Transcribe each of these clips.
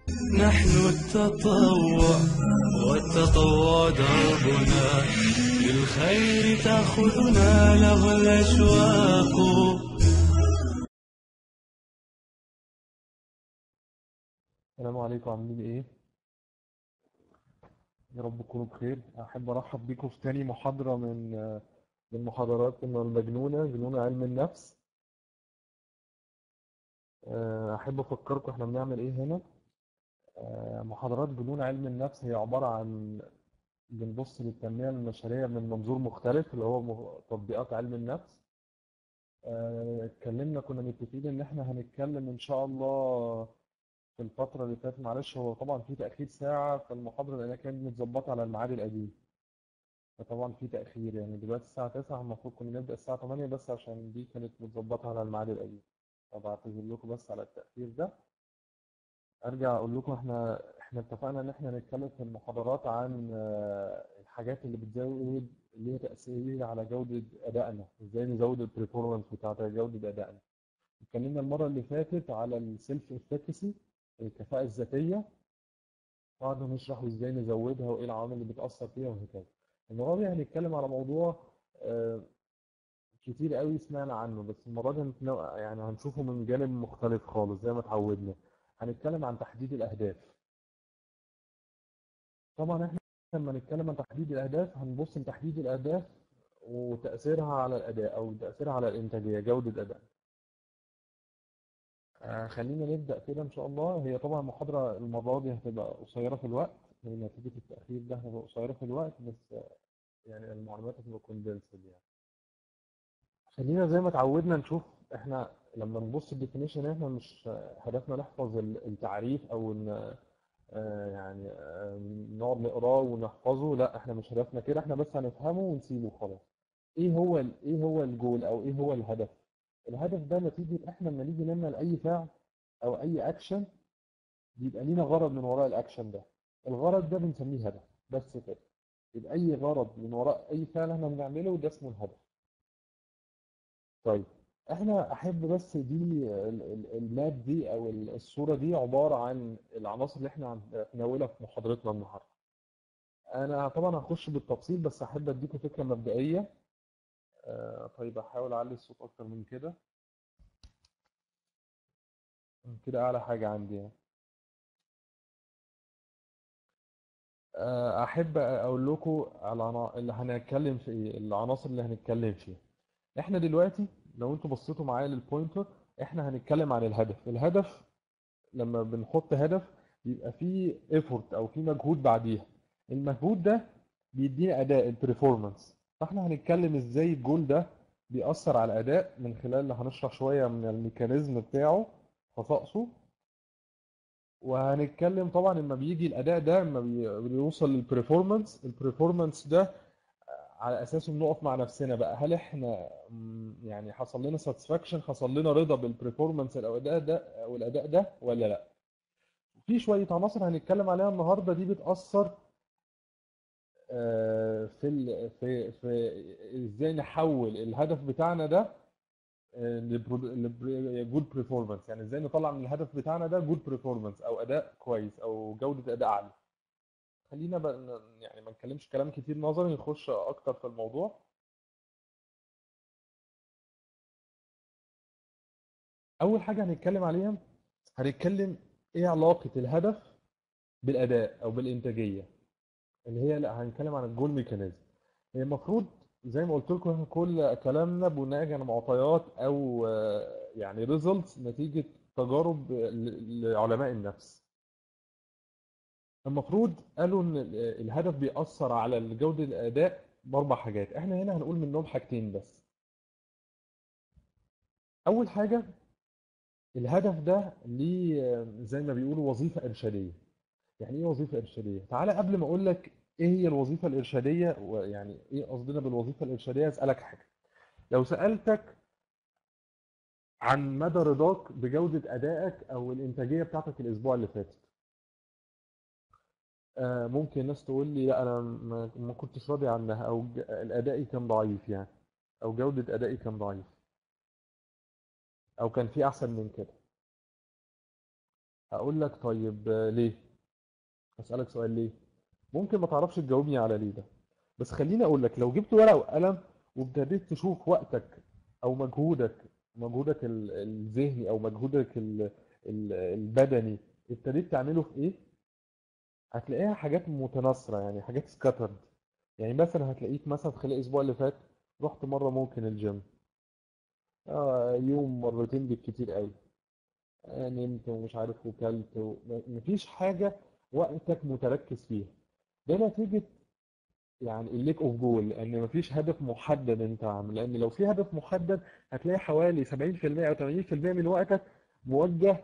نحن التطوع والتطوع دربنا للخير تأخذنا له الأشواق السلام عليكم عاملين ايه؟ يا رب تكونوا بخير احب ارحب بيكم في تاني محاضرة من من محاضراتنا المجنونة جنون علم النفس آه، احب افكركم احنا بنعمل ايه هنا آه، محاضرات جنون علم النفس هي عبارة عن بنبص للتنمية البشرية من منظور مختلف اللي هو م- تطبيقات علم النفس آه، اتكلمنا كنا متفقين ان احنا هنتكلم ان شاء الله في الفترة اللي فاتت معلش هو طبعا في تأخير ساعة في المحاضرة لأنها كانت متظبطة على الميعاد القديم فطبعا في تأخير يعني دلوقتي الساعة 9 المفروض كنا نبدأ الساعة 8 بس عشان دي كانت متظبطة على الميعاد القديم فبعتذر لكم بس على التأخير ده أرجع أقول لكم إحنا إحنا اتفقنا إن إحنا نتكلم في المحاضرات عن آه، الحاجات اللي بتزود اللي هي تأثير على جودة أدائنا إزاي نزود البرفورمانس بتاعت جودة أدائنا اتكلمنا المرة اللي فاتت على السيلف افكاسي الكفاءة الذاتية قعدنا نشرح ازاي نزودها وايه العوامل اللي بتأثر فيها وهكذا المرة دي هنتكلم على موضوع آه، كتير قوي سمعنا عنه بس المرة دي هنتنو- يعني هنشوفه من جانب مختلف خالص زي ما اتعودنا هنتكلم عن تحديد الأهداف طبعا احنا لما نتكلم عن تحديد الأهداف هنبص لتحديد الأهداف وتأثيرها على الأداء أو تأثيرها على الإنتاجية جودة الأداء آه، خلينا نبدأ كده إن شاء الله هي طبعا المحاضرة المرة دي هتبقى قصيرة في الوقت هي نتيجة التأخير ده هتبقى قصيرة في الوقت بس آه، يعني المعلومات هتبقى كوندنسد يعني خلينا زي ما اتعودنا نشوف احنا لما نبص الديفينيشن احنا مش آه، هدفنا نحفظ ال- التعريف او ان آه، يعني آه، نقعد نقراه ونحفظه لا احنا مش هدفنا كده احنا بس هنفهمه ونسيبه خلاص ايه هو ال- ايه هو الجول او ايه هو الهدف الهدف ده نتيجة احنا لما نيجي نعمل اي فعل او اي اكشن بيبقى لينا غرض من وراء الاكشن ده الغرض ده بنسميه هدف بس كده يبقى اي غرض من وراء اي فعل احنا بنعمله ده اسمه الهدف طيب احنا احب بس دي ال- ال- الماب دي او ال- الصورة دي عبارة عن العناصر اللي احنا هنتناولها في محاضرتنا النهاردة انا طبعا هخش بالتفصيل بس احب اديكم فكرة مبدئية آه، طيب احاول اعلي الصوت اكتر من كده كده اعلى حاجة عندي يعني. آه، احب اقول لكم على عنا- اللي هنتكلم في ايه العناصر اللي هنتكلم فيها احنا دلوقتي لو انتوا بصيتوا معايا للبوينتر احنا هنتكلم عن الهدف الهدف لما بنحط هدف بيبقى فيه ايفورت او فيه مجهود بعديها المجهود ده بيدينا اداء البرفورمانس فاحنا هنتكلم ازاي الجول ده بيأثر على الاداء من خلال اللي هنشرح شوية من الميكانيزم بتاعه خصائصه وهنتكلم طبعا لما بيجي الاداء ده لما بي- بيوصل للبرفورمانس البرفورمانس ده على اساسه بنقف مع نفسنا بقى هل احنا مم، يعني حصل لنا ساتسفاكشن حصل لنا رضا بالبرفورمانس او الاداء ده او الاداء ده ولا لا في شويه عناصر هنتكلم عليها النهارده دي بتاثر آه، في ال... في في ازاي نحول الهدف بتاعنا ده لجود برفورمانس يعني ازاي نطلع من الهدف بتاعنا ده جود برفورمانس او اداء كويس او جوده اداء عاليه خلينا بقى ن- يعني ما نتكلمش كلام كتير نظري نخش اكتر في الموضوع اول حاجه هنتكلم عليها هنتكلم ايه علاقه الهدف بالاداء او بالانتاجيه اللي هي لا هنتكلم عن الجول ميكانيزم هي المفروض زي ما قلت لكم إحنا كل كلامنا بناء على معطيات او آه، يعني ريزلتس نتيجه تجارب ل- لعلماء النفس المفروض قالوا ان ال- الهدف بيأثر على جودة الأداء بأربع حاجات احنا هنا هنقول منهم حاجتين بس أول حاجة الهدف ده ليه آه، زي ما بيقولوا وظيفة إرشادية يعني إيه وظيفة إرشادية؟ تعالى قبل ما أقول لك إيه هي الوظيفة الإرشادية ويعني إيه قصدنا بالوظيفة الإرشادية أسألك حاجة لو سألتك عن مدى رضاك بجودة أدائك أو الإنتاجية بتاعتك الأسبوع اللي فات آه، ممكن ناس تقول لي لا انا ما ما كنتش راضي عنها او ج- ادائي كان ضعيف يعني او جودة ادائي كان ضعيف او كان في احسن من كده هقول لك طيب آه، ليه اسالك سؤال ليه ممكن ما تعرفش تجاوبني على ليه ده بس خليني اقول لك لو جبت ورقه وقلم وابتديت تشوف وقتك او مجهودك مجهودك ال- الذهني او مجهودك ال- ال- البدني ابتديت تعمله في ايه هتلاقيها حاجات متناثره يعني حاجات سكاترد يعني مثلا هتلاقيك مثلا خلال الاسبوع اللي فات رحت مره ممكن الجيم آه يوم مرتين بالكتير قوي آه نمت ومش عارف وكلت و... مفيش حاجه وقتك متركز فيها ده نتيجه يعني الليك اوف جول لان مفيش هدف محدد انت عامل لان لو في هدف محدد هتلاقي حوالي 70% او 80% من وقتك موجه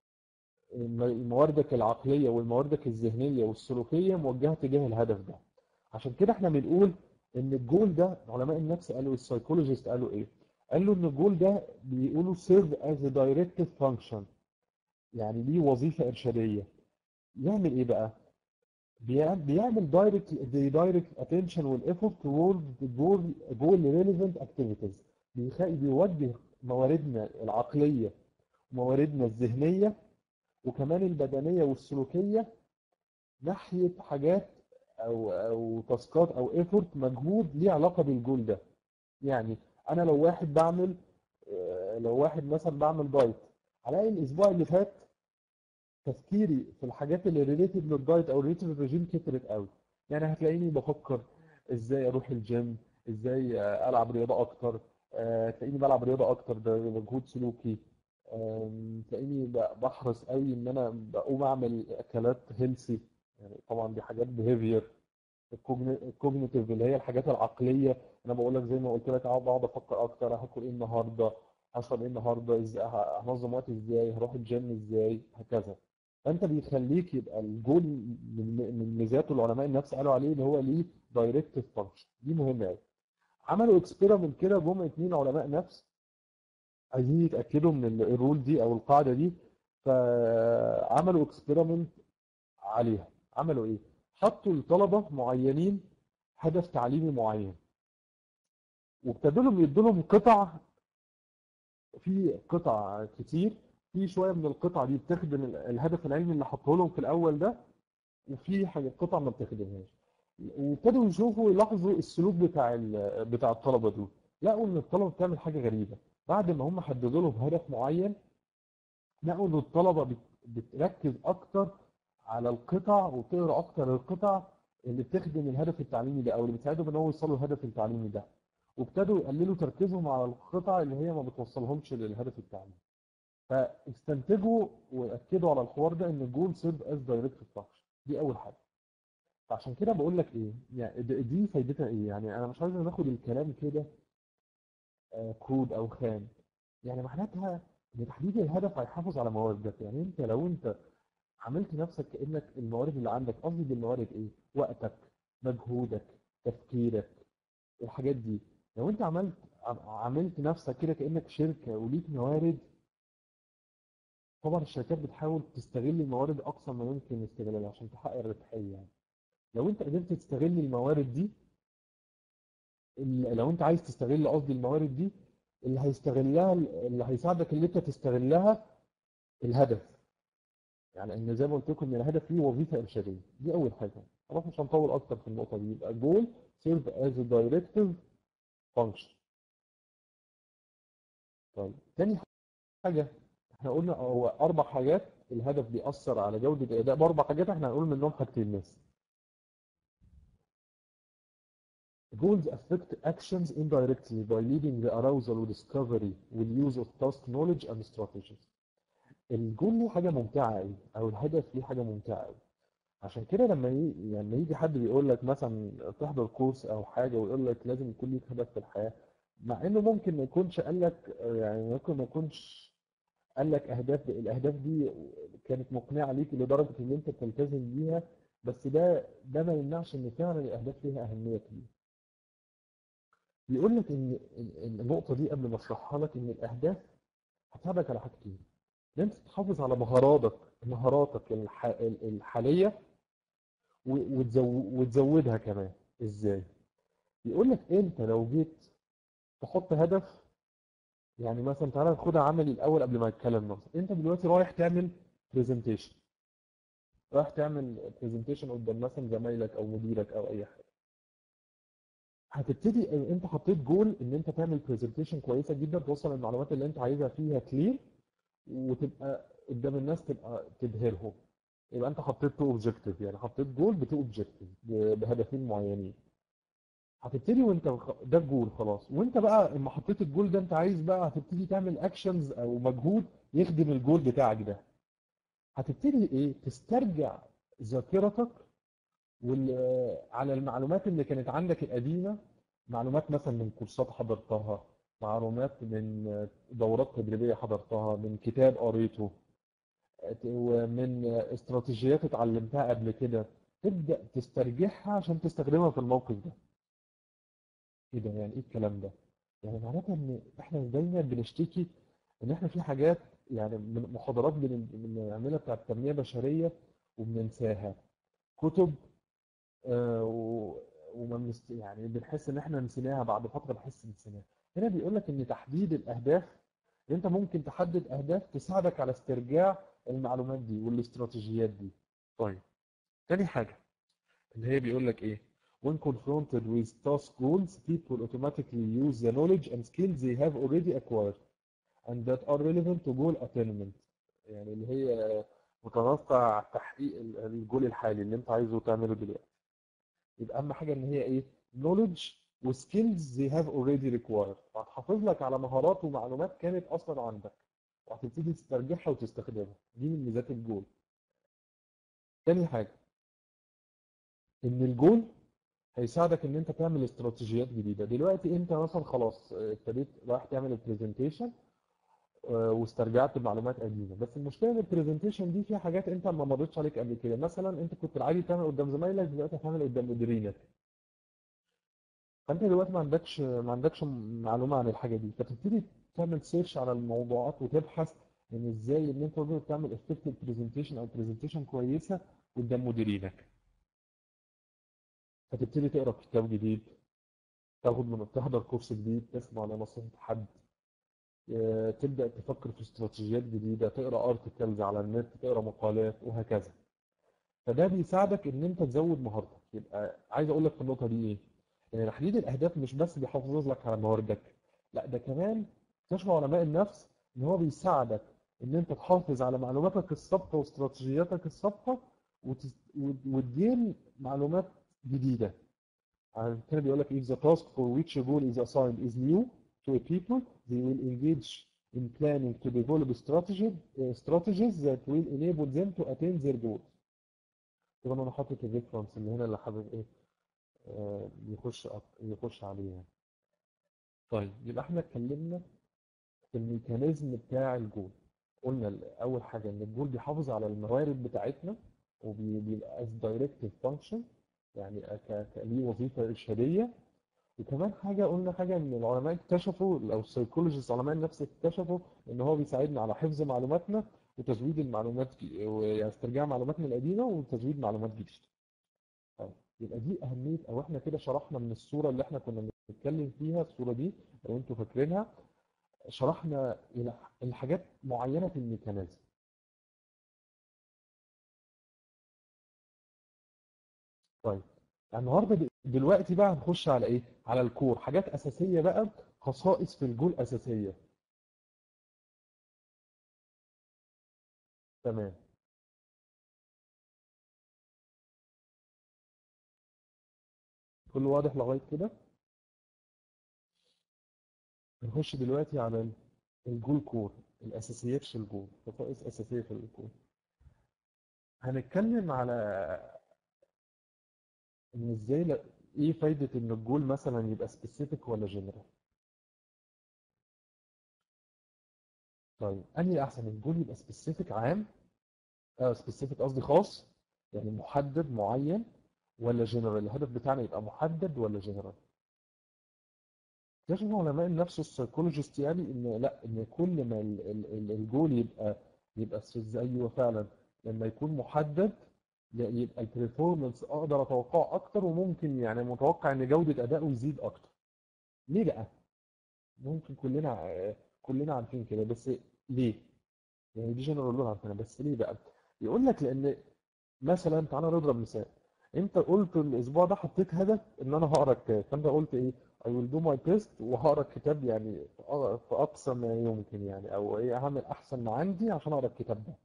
م- مواردك العقليه والمواردك الذهنيه والسلوكيه موجهه تجاه الهدف ده عشان كده احنا بنقول ان الجول ده علماء النفس قالوا السايكولوجيست قالوا ايه قالوا ان الجول ده بيقولوا serve as a directive function يعني ليه وظيفه ارشاديه يعمل ايه بقى بيع- بيعمل دايركت دايركت اتنشن والافورت toward جول جول ريليفنت اكتيفيتيز بيوجه مواردنا العقليه ومواردنا الذهنيه وكمان البدنيه والسلوكيه ناحيه حاجات او او تاسكات او ايفورت مجهود ليه علاقه بالجول ده يعني انا لو واحد بعمل آه، لو واحد مثلا بعمل دايت هلاقي الاسبوع اللي فات تفكيري في الحاجات اللي ريليتد للدايت او ريليتد للرجيم كترت قوي يعني هتلاقيني بفكر ازاي اروح الجيم ازاي آه، العب رياضه اكتر آه، تلاقيني بلعب رياضه اكتر ده مجهود سلوكي آم، تلاقيني ب- بحرص قوي ان انا بقوم اعمل اكلات هيلسي يعني طبعا دي حاجات بيهيفير الكوجنيتيف اللي هي الحاجات العقليه انا بقول لك زي ما قلت لك اقعد بقعد افكر اكتر هاكل ايه النهارده هشرب ايه النهارده ازاي ه- هنظم وقتي ازاي هروح الجيم ازاي هكذا فانت بيخليك يبقى الجول من من ميزاته العلماء النفس قالوا عليه اللي هو ليه دايركتيف فانكشن دي مهمه قوي عملوا اكسبيرمنت كده جم اتنين علماء نفس عايزين يتاكدوا من ال- الرول دي او القاعده دي فعملوا اكسبيرمنت عليها عملوا ايه حطوا لطلبه معينين هدف تعليمي معين وابتدوا لهم يدوا لهم قطع في قطع كتير في شويه من القطع دي بتخدم ال- الهدف العلمي اللي حطه لهم في الاول ده وفي حاجه قطع ما بتخدمهاش وابتدوا يشوفوا يلاحظوا السلوك بتاع ال- بتاع الطلبه دول لقوا ان الطلبه بتعمل حاجه غريبه بعد ما هم حددوا لهم هدف معين لقوا ان الطلبه بت- بتركز اكتر على القطع وتقرا اكتر القطع اللي بتخدم الهدف التعليمي ده او اللي بتساعدهم ان هو يوصلوا الهدف التعليمي ده وابتدوا يقللوا تركيزهم على القطع اللي هي ما بتوصلهمش للهدف التعليمي فاستنتجوا واكدوا على الحوار ده ان الجول سيرف از دايركت فانكشن دي اول حاجه فعشان كده بقول لك ايه يعني د- دي فايدتها ايه يعني انا مش عايز ناخد الكلام كده آه، كود او خام يعني معناتها ان تحديد الهدف هيحافظ على مواردك يعني انت لو انت عملت نفسك كانك الموارد اللي عندك قصدي بالموارد ايه وقتك مجهودك تفكيرك الحاجات دي لو انت عملت عم- عملت نفسك كده كانك شركه وليك موارد طبعا الشركات بتحاول تستغل الموارد اقصى ما يمكن استغلالها عشان تحقق الربحيه يعني لو انت قدرت تستغل الموارد دي ال- لو انت عايز تستغل قصدي الموارد دي اللي هيستغلها اللي هيساعدك اللي انت تستغلها الهدف يعني ان زي ما قلت لكم ان الهدف ليه وظيفه ارشاديه دي اول حاجه خلاص مش هنطول اكتر في النقطه دي يبقى جول سيرف از دايركتيف فانكشن طيب تاني حاجه احنا قلنا هو اربع حاجات الهدف بيأثر على جوده الاداء باربع حاجات احنا هنقول منهم حاجتين بس Goals affect actions indirectly by leading the arousal discovery with use of task knowledge and strategies. الجول ليه حاجة ممتعة قوي أو الهدف ليه حاجة ممتعة قوي عشان كده لما يجي يعني يجي حد بيقول لك مثلا تحضر كورس أو حاجة ويقول لك لازم يكون ليك هدف في الحياة مع إنه ممكن ما يكونش قال لك يعني ممكن ما يكونش قال لك أهداف الأهداف دي كانت مقنعة ليك لدرجة إن أنت تلتزم بيها بس ده ده ما يمنعش إن فعلا الأهداف ليها أهمية كبيرة. بيقول لك ان إن- إن النقطه دي قبل ما اشرحها لك ان الاهداف هتساعدك على حاجتين ان انت تحافظ على مهاراتك مهاراتك الح... ال- الحاليه و- وتزو... وتزودها كمان ازاي بيقول لك انت لو جيت تحط هدف يعني مثلا تعالى ناخدها عملي الاول قبل ما نتكلم مثلا انت دلوقتي رايح تعمل برزنتيشن رايح تعمل برزنتيشن قدام مثلا زمايلك او مديرك او اي حاجه هتبتدي انت حطيت جول ان انت تعمل برزنتيشن كويسه جدا توصل المعلومات اللي انت عايزها فيها كلير وتبقى قدام الناس تبقى تبهرهم يبقى انت حطيت تو اوبجيكتيف يعني حطيت جول بتو اوبجيكتيف بهدفين معينين هتبتدي وانت خ- ده الجول خلاص وانت بقى اما حطيت الجول ده انت عايز بقى هتبتدي تعمل اكشنز او مجهود يخدم الجول بتاعك ده هتبتدي ايه تسترجع ذاكرتك وال... على المعلومات اللي كانت عندك القديمة معلومات مثلا من كورسات حضرتها معلومات من دورات تدريبية حضرتها من كتاب قريته ومن استراتيجيات اتعلمتها قبل كده تبدأ تسترجعها عشان تستخدمها في الموقف ده ايه ده يعني ايه الكلام ده يعني معناتها ان احنا دايما بنشتكي ان احنا في حاجات يعني من محاضرات بن- بنعملها بتاعت تنمية بشرية وبننساها كتب آه، و- وما بنست... يعني بنحس ان احنا نسيناها بعد فتره بنحس نسيناها هنا بيقول لك ان تحديد الاهداف انت ممكن تحدد اهداف تساعدك على استرجاع المعلومات دي والاستراتيجيات دي طيب تاني حاجه اللي هي بيقول لك ايه when confronted with task goals people automatically use the knowledge and skills they have already acquired and that are relevant to goal attainment يعني اللي هي متوقع تحقيق ال- الجول الحالي اللي انت عايزه تعمله دلوقتي يبقى اهم حاجه ان هي ايه knowledge وskills they have already required هتحافظ لك على مهارات ومعلومات كانت اصلا عندك وهتبتدي تسترجعها وتستخدمها دي من ميزات الجول تاني حاجه ان الجول هيساعدك ان انت تعمل استراتيجيات جديده دلوقتي انت مثلا خلاص اه، ابتديت رايح تعمل البرزنتيشن واسترجعت معلومات قديمه بس المشكله ان البرزنتيشن دي فيها حاجات انت ما مرتش عليك قبل كده مثلا انت كنت العادي تعمل قدام زمايلك دلوقتي هتعمل قدام مديرينك فانت دلوقتي ما عندكش ما عندكش معلومه عن الحاجه دي فتبتدي تعمل سيرش على الموضوعات وتبحث ان ازاي ان انت تقدر تعمل افكتيف برزنتيشن او برزنتيشن كويسه قدام مديرينك فتبتدي تقرا كتاب جديد تاخد من تحضر كورس جديد تسمع لنصيحه حد آه، تبدا تفكر في استراتيجيات جديده تقرا ارتكلز على النت تقرا مقالات وهكذا فده بيساعدك ان انت تزود مهارتك يبقى عايز اقول لك في النقطه دي ايه ان تحديد الاهداف مش بس بيحافظ لك على مواردك لا ده كمان اكتشف علماء النفس ان هو بيساعدك ان انت تحافظ على معلوماتك السابقه واستراتيجياتك السابقه وتس- وت- وتجين معلومات جديده عشان كده بيقول لك if the task for which a goal is assigned is new to a people they will engage in planning to develop strategy, uh, strategies that will enable them to attain their goals. طبعا انا حاطط الريفرنس اللي هنا اللي حابب ايه آه، يخش أك- يخش عليه يعني. طيب يبقى احنا اتكلمنا في الميكانيزم بتاع الجول قلنا ال- اول حاجه ان الجول بيحافظ على الموارد بتاعتنا وبيبقى as directive function يعني ك- ك- ليه وظيفه ارشاديه وكمان حاجه قلنا حاجه ان العلماء اكتشفوا او السايكولوجيست علماء النفس اكتشفوا ان هو بيساعدنا على حفظ معلوماتنا وتزويد المعلومات يعني استرجاع معلوماتنا القديمه وتزويد معلومات جديده طيب يبقى دي أهمية أو إحنا كده شرحنا من الصورة اللي إحنا كنا بنتكلم فيها الصورة دي لو أنتوا فاكرينها شرحنا إلى الحاجات معينة في الميكانيزم طيب النهارده د- دلوقتي بقى هنخش على إيه؟ على الكور حاجات أساسية بقى خصائص في الجول أساسية تمام كله واضح لغاية كده هنخش دلوقتي على ال- الجول كور الأساسيات في الجول خصائص أساسية في الجول هنتكلم على ان ازاي لا- ايه فايدة ان الجول مثلا يبقى سبيسيفيك ولا جنرال طيب انهي احسن الجول يبقى سبيسيفيك عام اه سبيسيفيك قصدي خاص يعني محدد معين ولا جنرال الهدف بتاعنا يبقى محدد ولا جنرال اكتشف علماء النفس والسيكولوجيست يعني ان لا ان كل ما ال- ال- ال- الجول يبقى يبقى زيه فعلا لما يكون محدد ي- يبقى البرفورمانس اقدر اتوقعه اكتر وممكن يعني متوقع ان جودة ادائه يزيد اكتر ليه بقى ممكن كلنا ع- كلنا عارفين كده بس ليه يعني دي جنرال رول عندنا بس ليه بقى يقول لك لان مثلا تعالى نضرب مثال انت قلت الاسبوع ده حطيت هدف ان انا هقرا كتاب فانت قلت ايه I will do my best وهقرا الكتاب يعني في أ- في اقصى ما يمكن يعني او ايه هعمل احسن ما عندي عشان اقرا الكتاب ده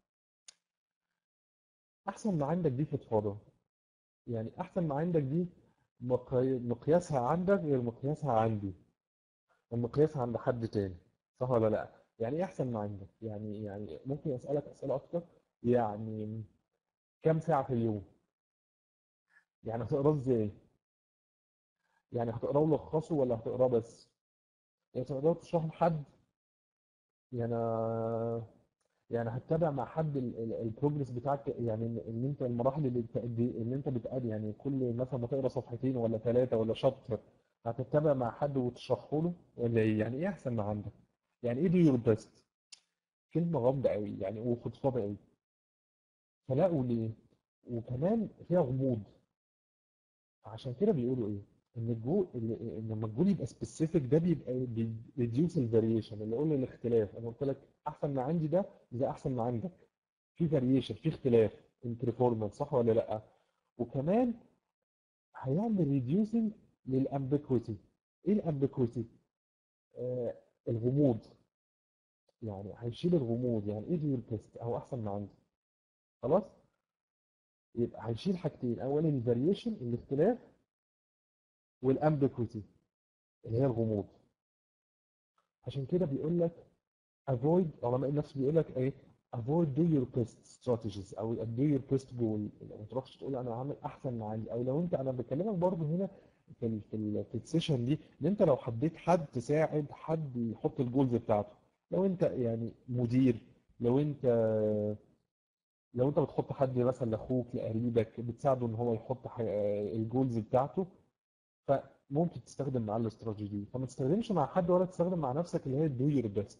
احسن ما عندك دي فضفاضه يعني احسن ما عندك دي مقي- مقياسها عندك غير مقياسها عندي المقياس عند حد تاني صح ولا لا يعني ايه احسن ما عندك يعني يعني ممكن اسالك اسئله اكتر يعني كم ساعه في اليوم يعني هتقراه ازاي يعني هتقراه ولخصه ولا هتقراه بس يعني تقدر تشرحه لحد يعني يعني هتتابع مع حد ال- ال- البروجرس بتاعك يعني ان إن انت المراحل اللي انت اللي انت بتقابل يعني كل مثلا ما تقرا صفحتين ولا ثلاثه ولا شابتر هتتابع مع حد وتشرحه له ولا ايه يعني ايه احسن ما عندك يعني ايه do your best كلمه غامضه قوي يعني وفضفاضه قوي فلاقوا ليه وكمان فيها غموض عشان كده بيقولوا ايه ان الجول ان لما الجول يبقى سبيسيفيك ده بيبقى بيديوس الفاريشن اللي قلنا الاختلاف انا قلت لك احسن ما عندي ده زي احسن ما عندك في فاريشن في اختلاف البرفورمانس صح ولا لا وكمان هيعمل ريديوسنج للامبيكويتي ايه الامبيكويتي آه الغموض يعني هيشيل الغموض يعني ايه ديور بيست او احسن ما عندي خلاص يبقى هيشيل حاجتين اولا الفاريشن الاختلاف والامبيكويتي اللي هي الغموض عشان كده بيقول لك avoid علماء النفس بيقول لك ايه avoid do your best strategies او do your best goal ما تروحش تقول انا هعمل احسن ما عندي او لو انت انا بكلمك برضه هنا في ال في ال في السيشن دي ان انت لو حبيت حد تساعد حد يحط الجولز بتاعته لو انت يعني مدير لو انت لو انت بتحط حد مثلا لاخوك لقريبك بتساعده ان هو يحط ح- الجولز بتاعته فممكن تستخدم معاه الاستراتيجي دي فما تستخدمش مع حد ولا تستخدم مع نفسك اللي هي do your best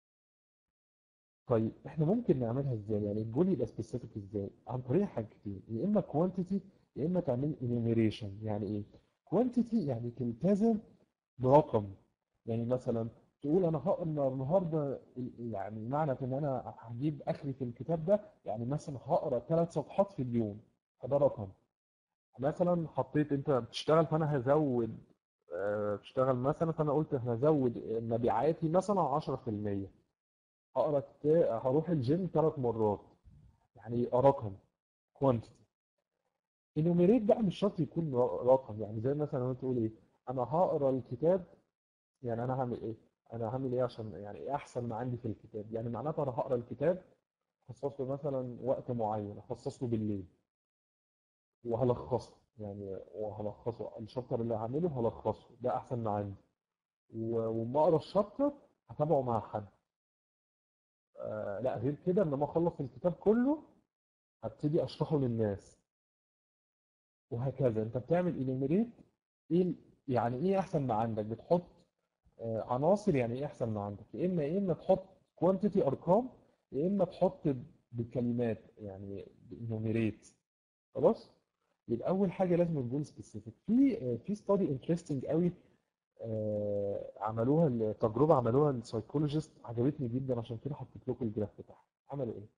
طيب احنا ممكن نعملها ازاي يعني الجول يبقى سبيسيفيك ازاي عن طريق حاجتين يا اما كوانتيتي يا اما تعمل انيميريشن يعني ايه كوانتيتي يعني تلتزم برقم يعني مثلا تقول انا هقرا النهارده ال- يعني معنى ان انا هجيب اخري في الكتاب ده يعني مثلا هقرا ثلاث صفحات في اليوم فده رقم مثلا حطيت انت بتشتغل فانا هزود آه، بتشتغل مثلا فانا قلت هزود مبيعاتي مثلا 10% هقرا كتاب هروح الجيم ثلاث مرات يعني يبقى رقم كوانتيتي انوميريت بقى مش شرط يكون ر- رقم يعني زي مثلا لو تقول ايه انا هقرا الكتاب يعني انا هعمل ايه انا هعمل ايه عشان يعني ايه احسن ما عندي في الكتاب يعني معناته انا هقرا الكتاب اخصص له مثلا وقت معين اخصص له بالليل وهلخصه يعني وهلخصه الشابتر اللي هعمله هلخصه ده احسن ما عندي و- وما اقرا الشابتر هتابعه مع حد آه لا غير كده لما اخلص الكتاب كله هبتدي اشرحه للناس وهكذا انت بتعمل انيميريت ايه ال- يعني ايه احسن ما عندك بتحط آه، عناصر يعني ايه احسن ما عندك يا اما يا اما تحط كوانتيتي ارقام يا اما تحط بكلمات يعني انوميريت خلاص يبقى اول حاجه لازم تكون سبيسيفيك في آه، في ستادي انترستنج قوي آه، عملوها التجربه عملوها السايكولوجيست عجبتني جدا عشان كده حطيت لكم الجراف بتاعها عملوا ايه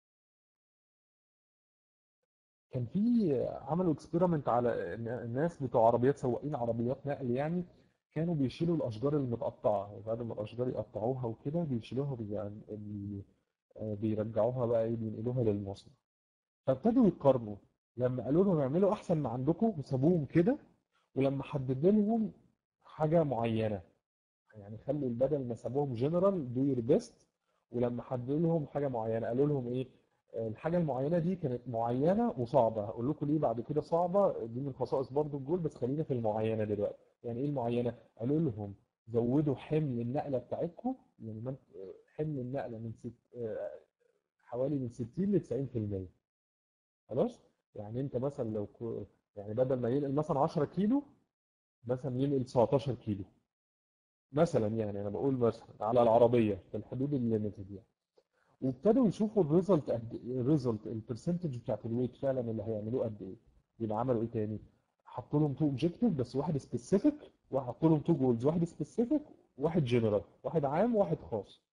كان في عملوا اكسبيرمنت على الناس بتوع عربيات سواقين عربيات نقل يعني كانوا بيشيلوا الاشجار المتقطعه وبعد ما الاشجار يقطعوها وكده بيشيلوها بي- بي- آه، بيرجعوها بقى ايه بينقلوها للمصنع فابتدوا يقارنوا لما قالوا لهم اعملوا احسن ما عندكم وسابوهم كده ولما حدد لهم حاجه معينه يعني خلوا البدل ما سابوهم جنرال دو يور بيست ولما حددوا لهم حاجه معينه قالوا لهم ايه آه، الحاجه المعينه دي كانت معينه وصعبه هقول لكم ليه بعد كده صعبه دي من خصائص برضو الجول بس خلينا في المعينه دلوقتي يعني ايه المعينه قالوا لهم زودوا حمل النقله بتاعتكم يعني من- آه، حمل النقله من ست آه، حوالي من 60 ل 90% خلاص يعني انت مثلا لو كو- يعني بدل ما ينقل مثلا 10 كيلو مثلا ينقل 19 كيلو مثلا يعني انا بقول مثلا على العربيه في الحدود الليميتد يعني وابتدوا يشوفوا الريزلت قد ايه الريزلت البرسنتج بتاعت الويت فعلا اللي هيعملوه قد ايه يبقى عملوا ايه تاني حطوا لهم تو اوبجيكتيف بس واحد سبيسيفيك وحطوا لهم تو جولز واحد سبيسيفيك وواحد جنرال واحد عام وواحد خاص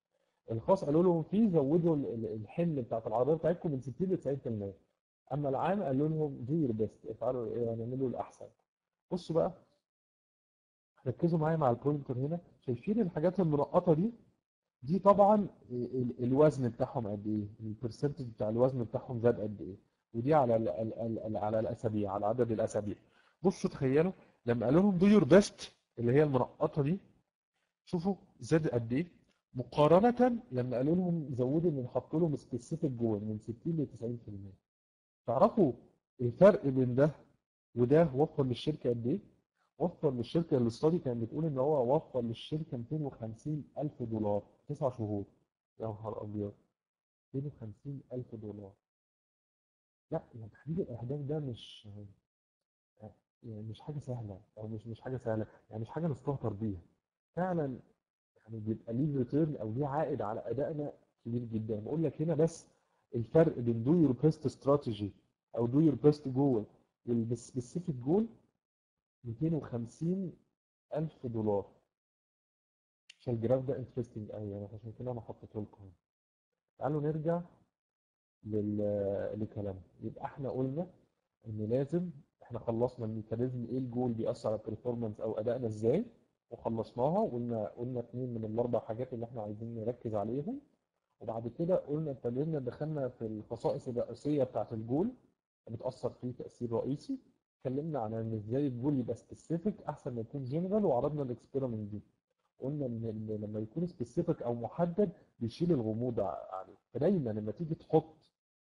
الخاص قالوا لهم فيه زودوا ال- ال- الحمل بتاعت العربيه بتاعتكم من 60 ل 90% اما العام قالوا لهم دو يور بيست افعلوا يعني اعملوا الاحسن بصوا بقى ركزوا معايا مع البوينتر هنا شايفين الحاجات المنقطه دي دي طبعا ال- الوزن بتاعهم قد ايه البرسنتج بتاع الوزن بتاعهم زاد قد ايه ودي على ال ال ال على الاسابيع على عدد الاسابيع بصوا تخيلوا لما قالوا لهم دو يور بيست اللي هي المنقطه دي شوفوا زاد قد ايه مقارنه لما قالوا لهم زودوا ان نحط لهم سبيسيفيك جول من 60 ل 90% تعرفوا الفرق بين ده وده وفر للشركه قد ايه وفر للشركه الاستادي كانت بتقول ان هو وفر للشركه 250 الف دولار تسع شهور يا نهار ابيض 250 الف دولار لا يعني تحديد الاهداف ده مش يعني مش حاجه سهله او مش مش حاجه سهله يعني مش حاجه نستهتر بيها فعلا يعني بيبقى ليه ريتيرن او ليه عائد على ادائنا كبير جدا بقول لك هنا بس الفرق بين دو يور بيست استراتيجي او دو يور بيست جول والسبيسيفيك جول 250 الف دولار عشان الجراف ده انترستنج قوي يعني عشان كده انا حطيته لكم هنا. تعالوا نرجع لل... لكلامنا يبقى احنا قلنا ان لازم احنا خلصنا الميكانيزم ايه الجول بيأثر على البرفورمانس او ادائنا ازاي وخلصناها وقلنا قلنا اثنين من الاربع حاجات اللي احنا عايزين نركز عليهم وبعد كده قلنا ابتدينا دخلنا في الخصائص الرئيسيه بتاعت الجول بتأثر فيه تأثير رئيسي اتكلمنا عن ان ازاي الجول يبقى سبيسيفيك احسن ما يكون جنرال وعرضنا الاكسبيرمنت دي قلنا ان إن لما يكون سبيسيفيك او محدد بيشيل الغموض ع- عليه فدايما لما تيجي تحط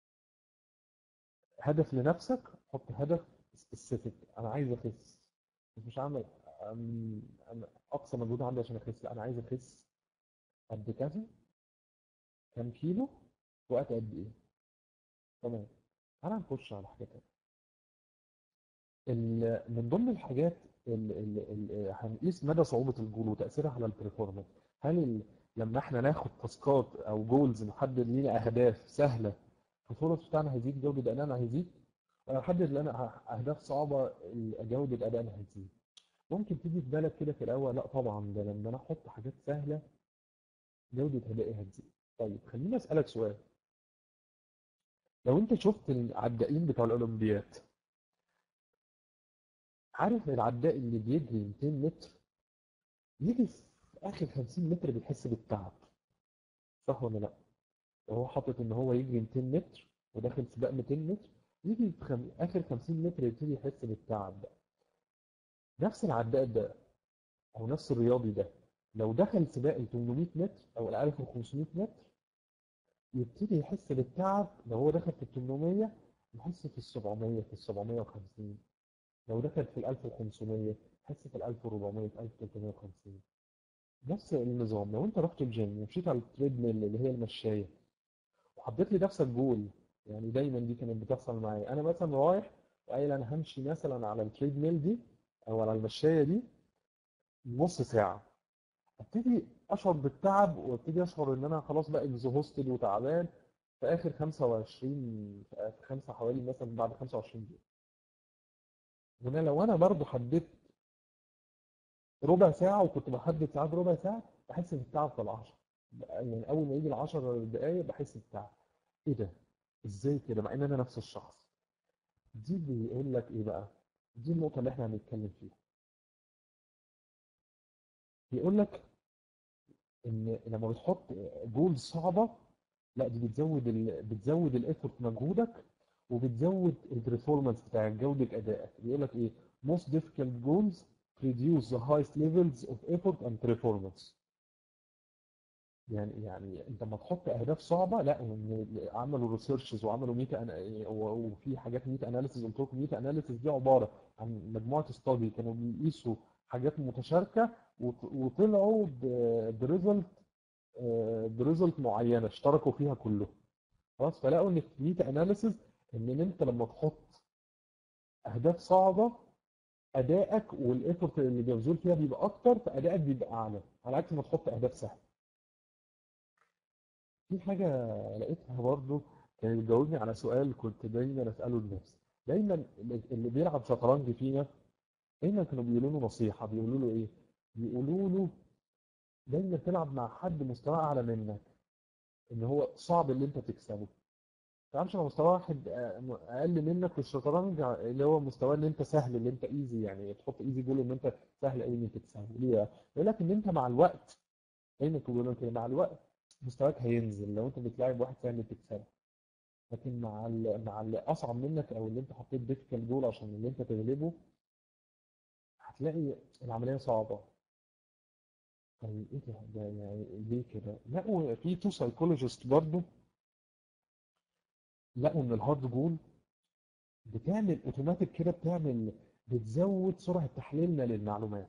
هدف لنفسك حط هدف سبيسيفيك انا عايز اخس مش مش عامل أم- أنا اقصى مجهود عندي عشان اخس لا انا عايز اخس قد كذا كام كيلو في وقت قد ايه تمام تعالى نخش على حاجه تانية ال- من ضمن الحاجات اللي هنقيس مدى صعوبة الجول وتأثيرها على البرفورمانس هل ال... لما احنا ناخد تاسكات او جولز نحدد لينا اهداف سهلة الفرص بتاعنا هيزيد جودة ادائنا هيزيد ولا نحدد لنا اهداف صعبة ال- جودة ادائنا هتزيد ممكن تيجي في بالك كده في الاول لا طبعا ده لما انا احط حاجات سهلة جودة ادائي هتزيد طيب خليني اسألك سؤال لو انت شفت العدائين بتوع الاولمبياد عارف العداء اللي بيجري 200 متر يجي في اخر 50 متر بيحس بالتعب صح ولا لا وهو حاطط ان هو يجري 200 متر وداخل سباق 200 متر يجي في خم... اخر 50 متر يبتدي يحس بالتعب بقى نفس العداء ده او نفس الرياضي ده لو دخل سباق ال 800 متر او ال 1500 متر يبتدي يحس بالتعب لو هو دخل في ال 800 يحس في ال 700 في ال 750 لو دخل في ال 1500 يحس في ال 1400 في 1350 نفس النظام لو انت رحت الجيم ومشيت على التريد ميل اللي هي المشاية وحطيت لنفسك جول يعني دايما دي كانت بتحصل معايا انا مثلا رايح وقايل انا همشي مثلا على التريد ميل دي او على المشاية دي نص ساعة ابتدي اشعر بالتعب وابتدي اشعر ان انا خلاص بقى اكزهوستد وتعبان في اخر 25 في اخر خمسة حوالي مثلا بعد 25 دقيقة هنا لو انا برضو حددت ربع ساعة وكنت بحدد ساعات ربع ساعة بحس بالتعب في العشر يعني أول ما يجي العشر دقايق بحس بالتعب إيه ده؟ إزاي كده؟ مع إن أنا نفس الشخص دي بيقول لك إيه بقى؟ دي النقطة اللي إحنا هنتكلم فيها بيقول لك إن لما بتحط جول صعبة لا دي بتزود ال... بتزود الإيفورت مجهودك وبتزود البرفورمانس بتاعك جودة أدائك بيقول لك إيه؟ most difficult goals produce the highest levels of effort and performance يعني يعني انت لما تحط اهداف صعبه لا ان عملوا ريسيرشز وعملوا ميتا أنا... وفي حاجات ميتا اناليسيز قلت لكم ميتا اناليسيز دي عباره عن مجموعه استادي كانوا بيقيسوا حاجات متشاركه وط- وطلعوا بريزلت بريزلت معينه اشتركوا فيها كلهم خلاص فلقوا ان في ميتا اناليسيز ان انت لما تحط اهداف صعبه ادائك والايفورت اللي بيبذل فيها بيبقى اكتر فادائك بيبقى اعلى على عكس ما تحط اهداف سهله في حاجه لقيتها برضو كانت بتجاوبني على سؤال كنت دايما اساله لنفسي دايما اللي بيلعب شطرنج فينا دايما كانوا بيقولوا له نصيحه بيقولوا له ايه بيقولوا له دايما تلعب مع حد مستواه اعلى منك ان هو صعب اللي انت تكسبه ما تلعبش مع مستوى واحد آه، اقل منك في الشطرنج اللي هو مستوى ان انت سهل اللي انت ايزي يعني تحط ايزي جول ان انت سهل قوي ان انت تكسبه ليه بقى؟ يقول لك ان انت مع الوقت دايما بيقولوا كده مع الوقت مستواك هينزل لو انت بتلاعب واحد سهل تكسبه لكن مع ال... مع اللي اصعب منك او اللي انت حطيت ديفيكال جول عشان اللي انت تغلبه هتلاقي العمليه صعبه طيب ايه ده ده يعني ليه كده؟ لقوا في تو سايكولوجيست برضه لقوا ان الهارد جول بتعمل اوتوماتيك كده بتعمل بتزود سرعه تحليلنا للمعلومات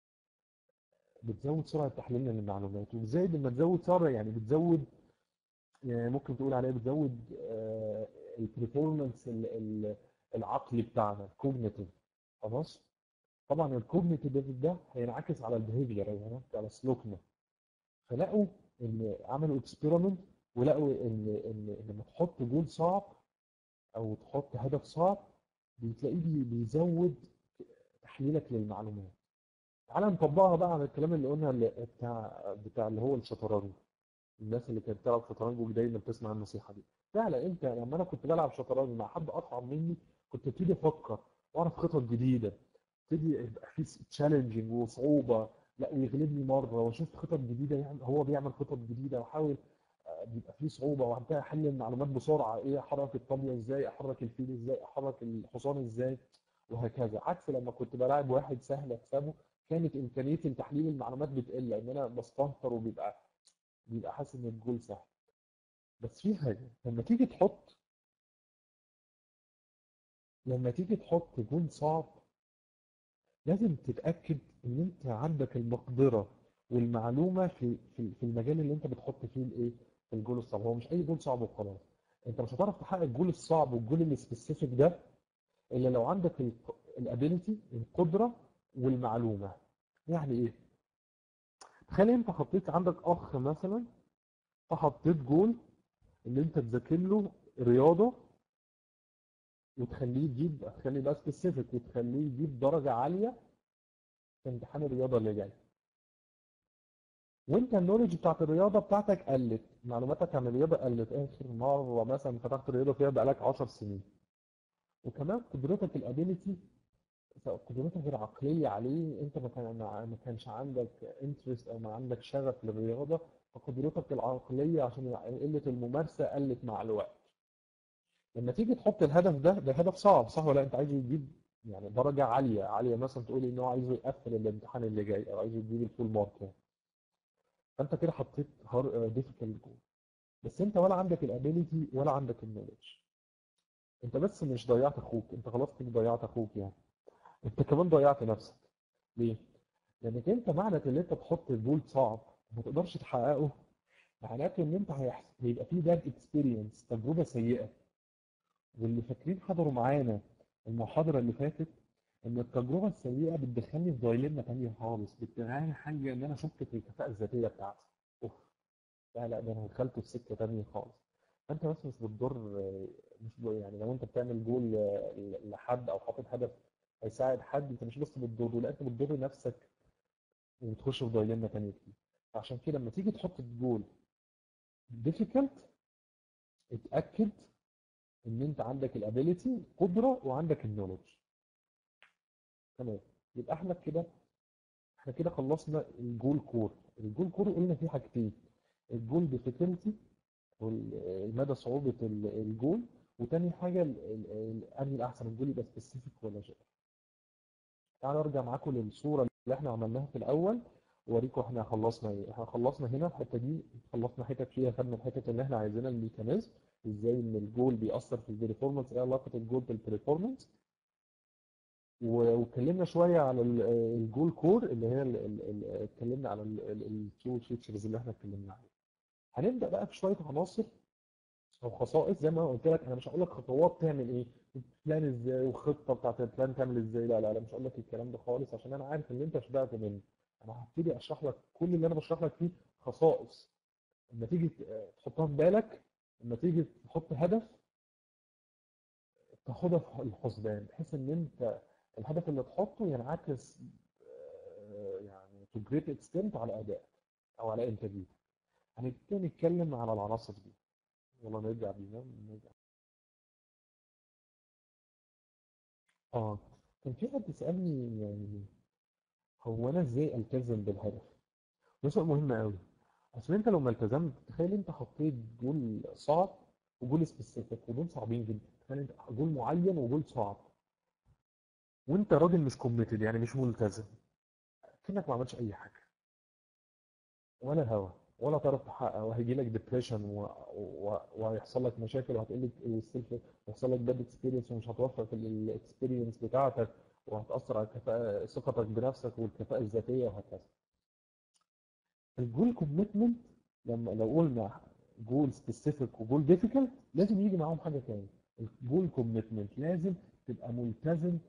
بتزود سرعه تحليلنا للمعلومات وازاي لما تزود سرعه يعني بتزود يعني ممكن تقول عليها بتزود البرفورمانس العقلي بتاعنا الكوجنيتيف خلاص طبعا الكوجنيتيف ده هينعكس على البيهيفير او هينعكس على سلوكنا فلقوا ان عملوا اكسبيرمنت ولقوا ان ان لما تحط جول صعب او تحط هدف صعب بتلاقيه بي- بيزود تحليلك للمعلومات تعالى نطبقها بقى على الكلام اللي قلنا اللي بتاع بتاع اللي هو الشطرنج الناس اللي كانت بتلعب شطرنج ودايما بتسمع النصيحه دي فعلا انت لما انا كنت بلعب شطرنج مع حد اصعب مني كنت ابتدي افكر واعرف خطط جديده ابتدي يبقى في تشالنجينج وصعوبه لا ويغلبني مره واشوف خطط جديده يعني هو بيعمل خطط جديده واحاول آه، بيبقى في صعوبه وابتدي احل المعلومات بسرعه ايه احرك الطابله ازاي احرك الفيل ازاي احرك الحصان ازاي وهكذا عكس لما كنت بلاعب واحد سهل اكسبه كانت امكانيتي لتحليل المعلومات بتقل لان انا بستنفر وبيبقى بيبقى حاسس ان الجول سهل بس في حاجه لما تيجي تحط لما تيجي تحط جول صعب لازم تتاكد ان انت عندك المقدره والمعلومه في في في المجال اللي انت بتحط فيه الايه الجول الصعب هو مش اي جول صعب وخلاص انت مش هتعرف تحقق الجول الصعب والجول السبيسيفيك ده الا لو عندك الابيليتي القدره والمعلومه يعني ايه تخيل انت حطيت عندك اخ مثلا فحطيت جول ان انت تذاكر له رياضه وتخليه يجيب تخليه يبقى سبيسيفيك وتخليه يجيب درجه عاليه في امتحان الرياضه اللي جاي وانت النولج بتاعت الرياضه بتاعتك قلت معلوماتك عن الرياضه قلت اخر مره مثلا فتحت الرياضه فيها بقالك 10 سنين وكمان قدرتك الابيليتي قدرتك العقليه عليه انت ما كان ما كانش عندك انترست او ما عندك شغف للرياضه فقدرتك العقليه عشان قله الممارسه قلت مع الوقت لما تيجي تحط الهدف ده ده هدف صعب صح ولا انت عايزه يجيب يعني درجه عاليه عاليه مثلا تقول ان هو عايزه يقفل الامتحان اللي جاي او عايزه يجيب الفول مارك يعني فانت كده حطيت ديفيكالت جول بس انت ولا عندك الابيليتي ولا عندك النولج انت بس مش ضيعت اخوك انت خلاص كده ضيعت اخوك يعني انت كمان ضيعت نفسك ليه؟ لانك انت معنى ان انت تحط جول صعب وما تقدرش تحققه معناته ان انت هيحصل هيبقى في باد اكسبيرينس تجربه سيئه واللي فاكرين حضروا معانا المحاضره اللي فاتت ان التجربه السيئه بتدخلني في دايلما تانية خالص بتدعي حاجه ان انا اشك في الكفاءه الذاتيه بتاعتي اوف لا لا ده انا دخلت في سكه تانية خالص فانت بس مش بتضر مش ب... يعني لو انت بتعمل جول لحد او حاطط هدف هيساعد حد انت مش بس بتضره لا انت بتضر نفسك وبتخش في دايلما تانية كتير عشان كده لما تيجي تحط الجول difficult اتاكد ان انت عندك الابيليتي قدره وعندك النولج تمام يبقى احنا كده احنا كده خلصنا الجول كور الجول كور قلنا فيه حاجتين الجول ديفيكولتي مدى صعوبة الجول وتاني حاجة انهي الأحسن الجول يبقى سبيسيفيك ولا جنرال تعالوا ارجع معاكم للصورة اللي احنا عملناها في الأول وأوريكم احنا خلصنا ايه احنا خلصنا هنا الحتة دي خلصنا حتت فيها خدنا الحتة اللي احنا عايزينها الميكانيزم ازاي ان الجول بيأثر في البرفورمانس ايه علاقة الجول بالبرفورمانس واتكلمنا شويه على الجول كور اللي هي اتكلمنا على التو فيتشرز اللي احنا اتكلمنا عليها هنبدا بقى في شويه عناصر او خصائص زي ما قلت لك انا مش هقول لك خطوات تعمل ايه بلان ازاي والخطه بتاعت البلان تعمل ازاي لا لا لا مش هقول لك الكلام ده خالص عشان انا عارف ان انت شبعت مني انا هبتدي اشرح لك كل اللي انا بشرح لك فيه خصائص لما تيجي تحطها في بالك لما تيجي تحط هدف تاخدها في الحسبان بحيث ان انت الهدف اللي تحطه ينعكس يعني to great extent على ادائك او على انتاجيتك هنبتدي نتكلم على العناصر دي يلا نرجع بينا نرجع اه كان في حد سألني يعني هو انا ازاي التزم بالهدف ده سؤال مهم قوي اصل انت لو ما التزمت تخيل انت حطيت جول صعب وجول سبيسيفيك ودول صعبين جدا تخيل انت جول معين وجول صعب وانت راجل مش كوميتد يعني مش ملتزم كأنك ما عملتش اي حاجه ولا هوا ولا تعرف تحقق وهيجي لك ديبريشن وهيحصل لك مشاكل وهتقل لك السيلف وهيحصل لك باد اكسبيرينس ومش هتوفق في الاكسبيرينس بتاعتك وهتأثر على كفاءة ثقتك بنفسك والكفاءة الذاتية وهكذا. الجول كوميتمنت لما لو قلنا جول سبيسيفيك وجول ديفيكلت لازم يجي معاهم حاجة تاني. الجول كوميتمنت لازم تبقى ملتزم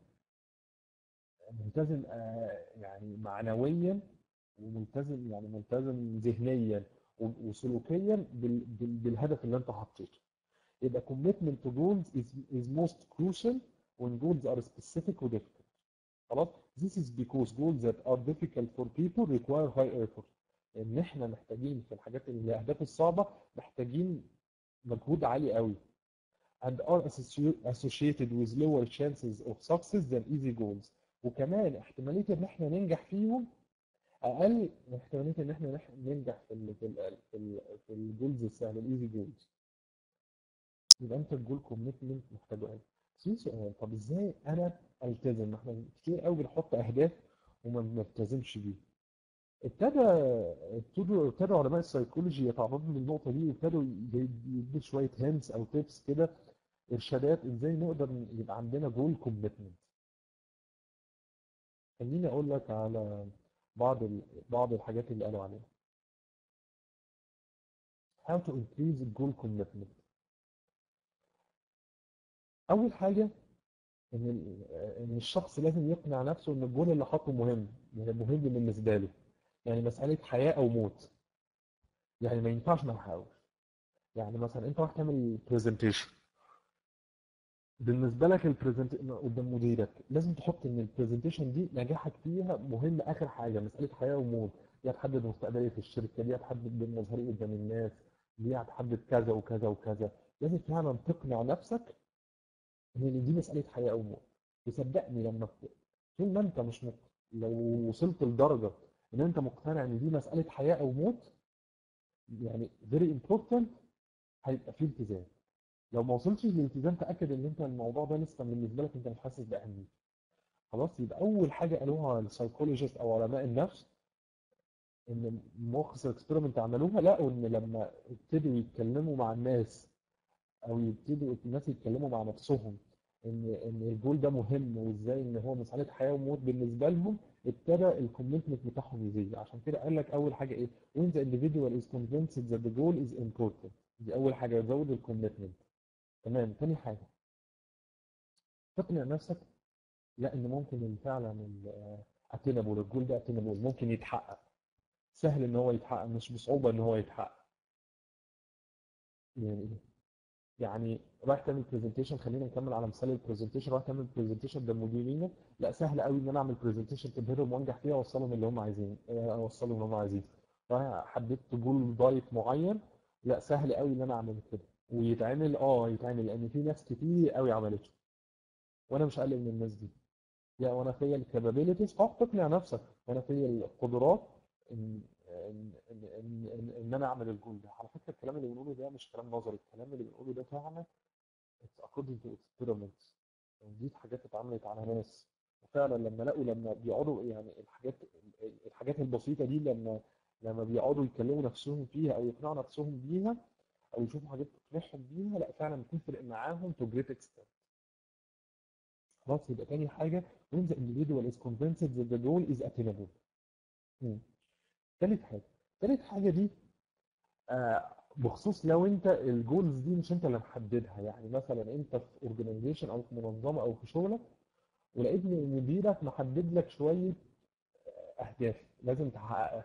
ملتزم آه، يعني معنويا وملتزم يعني ملتزم ذهنيا و- وسلوكيا بال- بال- بالهدف اللي انت حطيته يبقى commitment to goals is, is most crucial when goals are specific و difficult خلاص this is because goals that are difficult for people require high effort ان احنا محتاجين في الحاجات اللي الاهداف الصعبه محتاجين مجهود عالي قوي and are associ- associated with lower chances of success than easy goals وكمان احتماليه ان احنا ننجح فيهم اقل من احتماليه ان احنا نح- ننجح في ال في ال في ال في الجولز السهله الايزي جولز يبقى انت الجول كوميتمنت محتاجه قوي في سؤال طب ازاي انا التزم احنا كتير قوي بنحط اهداف وما بنلتزمش بيها ابتدى ابتدوا ابتدوا علماء السيكولوجي يتعرضوا للنقطه دي وابتدوا يدوا شويه هنس او تيبس كده ارشادات ازاي نقدر يبقى عندنا جول كوميتمنت خليني اقول لك على بعض ال... بعض الحاجات اللي قالوا عليها how to increase goal commitment اول حاجه ان ال... ان الشخص لازم يقنع نفسه ان الجول اللي حاطه مهم يعني مهم بالنسبه له يعني مساله حياه او موت يعني ما ينفعش ما نحاول يعني مثلا انت رايح تعمل برزنتيشن بالنسبه لك البرزنت قدام مديرك لازم تحط ان البرزنتيشن دي نجاحك فيها مهم اخر حاجه مساله حياه وموت دي هتحدد مستقبلي في الشركه دي هتحدد بين مظهري قدام الناس دي هتحدد كذا وكذا وكذا لازم فعلا تقنع نفسك ان دي مساله حياه او موت وصدقني لما ت- طول ما انت مش مق... لو وصلت لدرجه ان انت مقتنع ان دي مساله حياه او موت يعني very important هيبقى في التزام لو ما وصلتش للالتزام تاكد ان انت الموضوع ده لسه بالنسبه لك انت مش حاسس باهميته خلاص يبقى اول حاجه قالوها السايكولوجيست او علماء النفس ان مؤخص الاكسبيرمنت عملوها لقوا ان لما ابتدوا يتكلموا مع الناس او يبتدوا الناس يتكلموا مع نفسهم ان ان الجول ده مهم وازاي ان هو مساله حياه وموت بالنسبه لهم ابتدى الكوميتمنت بتاعهم يزيد عشان كده قال لك اول حاجه ايه when the individual is convinced that the goal is important دي اول حاجه يزود الكوميتمنت تمام تاني حاجه تقنع نفسك لا ان ممكن إن فعلا اتينابل الجول ده اتينابل ممكن يتحقق سهل ان هو يتحقق مش بصعوبه ان هو يتحقق يعني ايه يعني رايح تعمل برزنتيشن خلينا نكمل على مثال البرزنتيشن رايح تعمل برزنتيشن ده مديرينك لا سهل قوي ان انا اعمل برزنتيشن تبهرهم وانجح فيها واوصلهم اللي هم عايزين آه، اوصلهم اللي هم عايزين رايح حددت جول دايت معين لا سهل قوي ان انا اعمل كده ويتعمل اه يتعمل لان في ناس كتير قوي عملته وانا مش اقل من الناس دي يا وانا فيا الكابابيلتيز اه تقنع نفسك وانا فيا القدرات ان ان ان ان, إن, إن انا اعمل الجول ده على فكره الكلام اللي بنقوله ده مش كلام نظري الكلام اللي بنقوله ده فعلا it's according to experiments دي حاجات اتعملت على ناس وفعلا لما لقوا لما بيقعدوا يعني الحاجات الحاجات البسيطه دي لما لما بيقعدوا يكلموا نفسهم فيها او يقنعوا نفسهم بيها او يشوفوا حاجات تقنعهم بيها لا فعلا بتفرق معاهم to great extent خلاص يبقى تاني حاجه when the individual is convinced that the goal is attainable مم. تالت حاجه تالت حاجه دي آه بخصوص لو انت الجولز دي مش انت اللي محددها يعني مثلا انت في اورجانيزيشن او في منظمه او في شغلك ولقيت ان مديرك محدد لك شويه اهداف لازم تحققها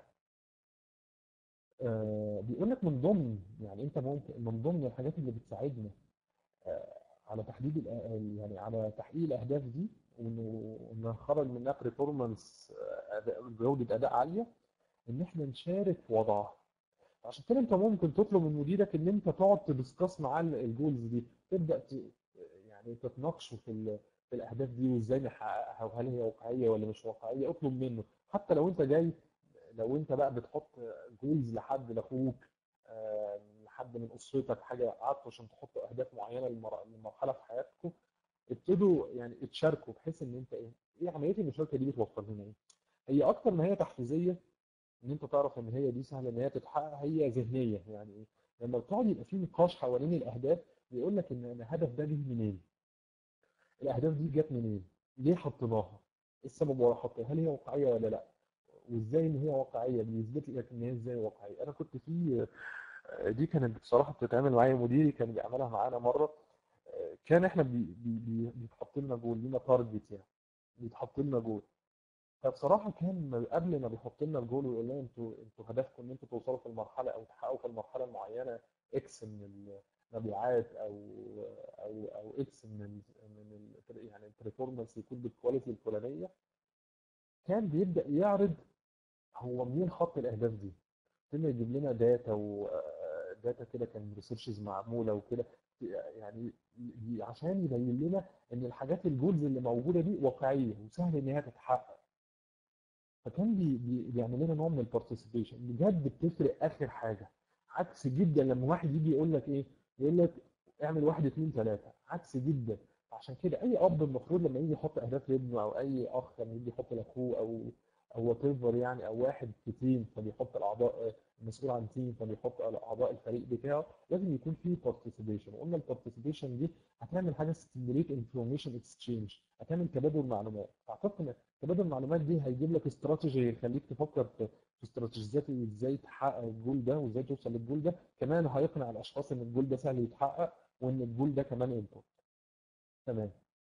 آه بيقول لك من ضمن يعني انت ممكن من ضمن الحاجات اللي بتساعدنا آه على تحديد الأ- يعني على تحقيق الاهداف دي وانه إن نخرج منها بريفورمانس جوده اداء عاليه ان احنا نشارك في وضعها عشان كده انت ممكن تطلب من مديرك ان انت تقعد تدسكاس معاه الجولز دي تبدا ت... يعني تتناقشوا في ال... في الاهداف دي وازاي نحققها وهل هي واقعيه ولا مش واقعيه اطلب منه حتى لو انت جاي لو انت بقى بتحط جولز لحد لاخوك آه، لحد من اسرتك حاجه قعدتوا عشان تحطوا اهداف معينه للمر- للمرحله في حياتكم ابتدوا يعني اتشاركوا بحيث ان انت ايه ايه عمليه المشاركه دي بتوفر لنا ايه؟ هي اكتر ما هي تحفيزيه ان انت تعرف ان هي دي سهله ان هي تتحقق هي ذهنيه يعني ايه؟ لما بتقعد يبقى في نقاش حوالين الاهداف بيقول لك ان الهدف ده جه منين؟ الاهداف دي جت منين؟ ليه حطيناها؟ ايه السبب ورا حطيها؟ هل هي واقعيه ولا لا؟ وازاي ان هي واقعيه؟ بيثبت لك ان هي ازاي واقعيه؟ انا كنت في دي كانت بصراحه بتتعمل معايا مديري كان بيعملها معانا مره كان احنا بي بي بي بيتحط لنا جول لينا تارجت يعني بيتحط لنا جول فبصراحه كان قبل ما بيحط لنا الجول ويقول لنا انتوا انتوا هدفكم ان انتوا توصلوا في المرحله او تحققوا في المرحله المعينه اكس من المبيعات او او او اكس من ال من ال يعني البرفورمانس يكون بالكواليتي الفلانيه كان بيبدا يعرض هو منين حط الاهداف دي ابتدى يجيب لنا داتا وداتا كده كان ريسيرشز معموله وكده يعني ي- عشان يبين لنا ان الحاجات الجولز اللي موجوده دي واقعيه وسهل ان هي تتحقق فكان بي بي بيعمل لنا نوع من البارتيسيبيشن بجد بتفرق اخر حاجه عكس جدا لما واحد يجي يقول لك ايه يقول لك اعمل واحد اتنين تلاته عكس جدا عشان كده اي اب المفروض لما يجي يحط اهداف لابنه او اي اخ لما يجي يحط لاخوه او او وات ايفر يعني او واحد في تيم فبيحط الاعضاء المسؤول عن تيم فبيحط اعضاء الفريق بتاعه لازم يكون في بارتيسيبيشن وقلنا البارتيسيبيشن دي هتعمل حاجه ستيميوليت انفورميشن اكسشينج هتعمل تبادل معلومات اعتقد ان تبادل المعلومات دي هيجيب لك استراتيجي يخليك تفكر في في استراتيجيات ازاي تحقق الجول ده وازاي توصل للجول ده كمان هيقنع الاشخاص ان الجول ده سهل يتحقق وان الجول ده كمان امبورت تمام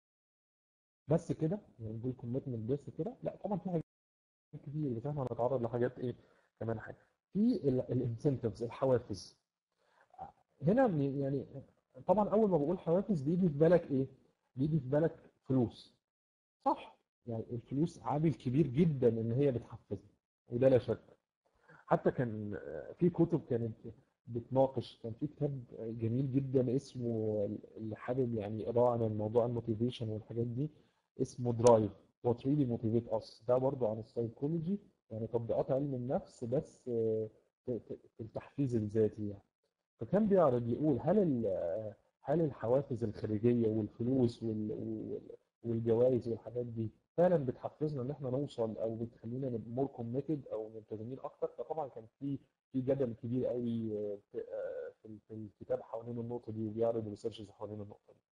بس كده يعني الجول كوميتمنت بس كده لا طبعا في حاجات كتير بس احنا هنتعرض لحاجات ايه كمان حاجه في الانسنتفز الحوافز هنا من- يعني طبعا اول ما بقول حوافز بيجي في بالك ايه بيجي في بالك فلوس صح يعني الفلوس عامل كبير جدا ان هي بتحفزنا وده لا شك حتى كان في كتب كانت بتناقش كان في كتاب جميل جدا اسمه اللي حابب يعني يقراه عن الموضوع الموتيفيشن والحاجات دي اسمه درايف وات ريلي موتيفيت اس ده برضه عن السايكولوجي يعني تطبيقات علم النفس بس في في- في التحفيز الذاتي يعني فكان بيعرض يقول هل ال- هل الحوافز الخارجيه والفلوس وال- وال- والجوائز والحاجات دي فعلا بتحفزنا ان احنا نوصل او بتخلينا نبقى مور كوميتد او ملتزمين اكتر فطبعا كان في في جدل كبير قوي في في في الكتاب حوالين النقطه دي وبيعرض ريسيرشز حوالين النقطه دي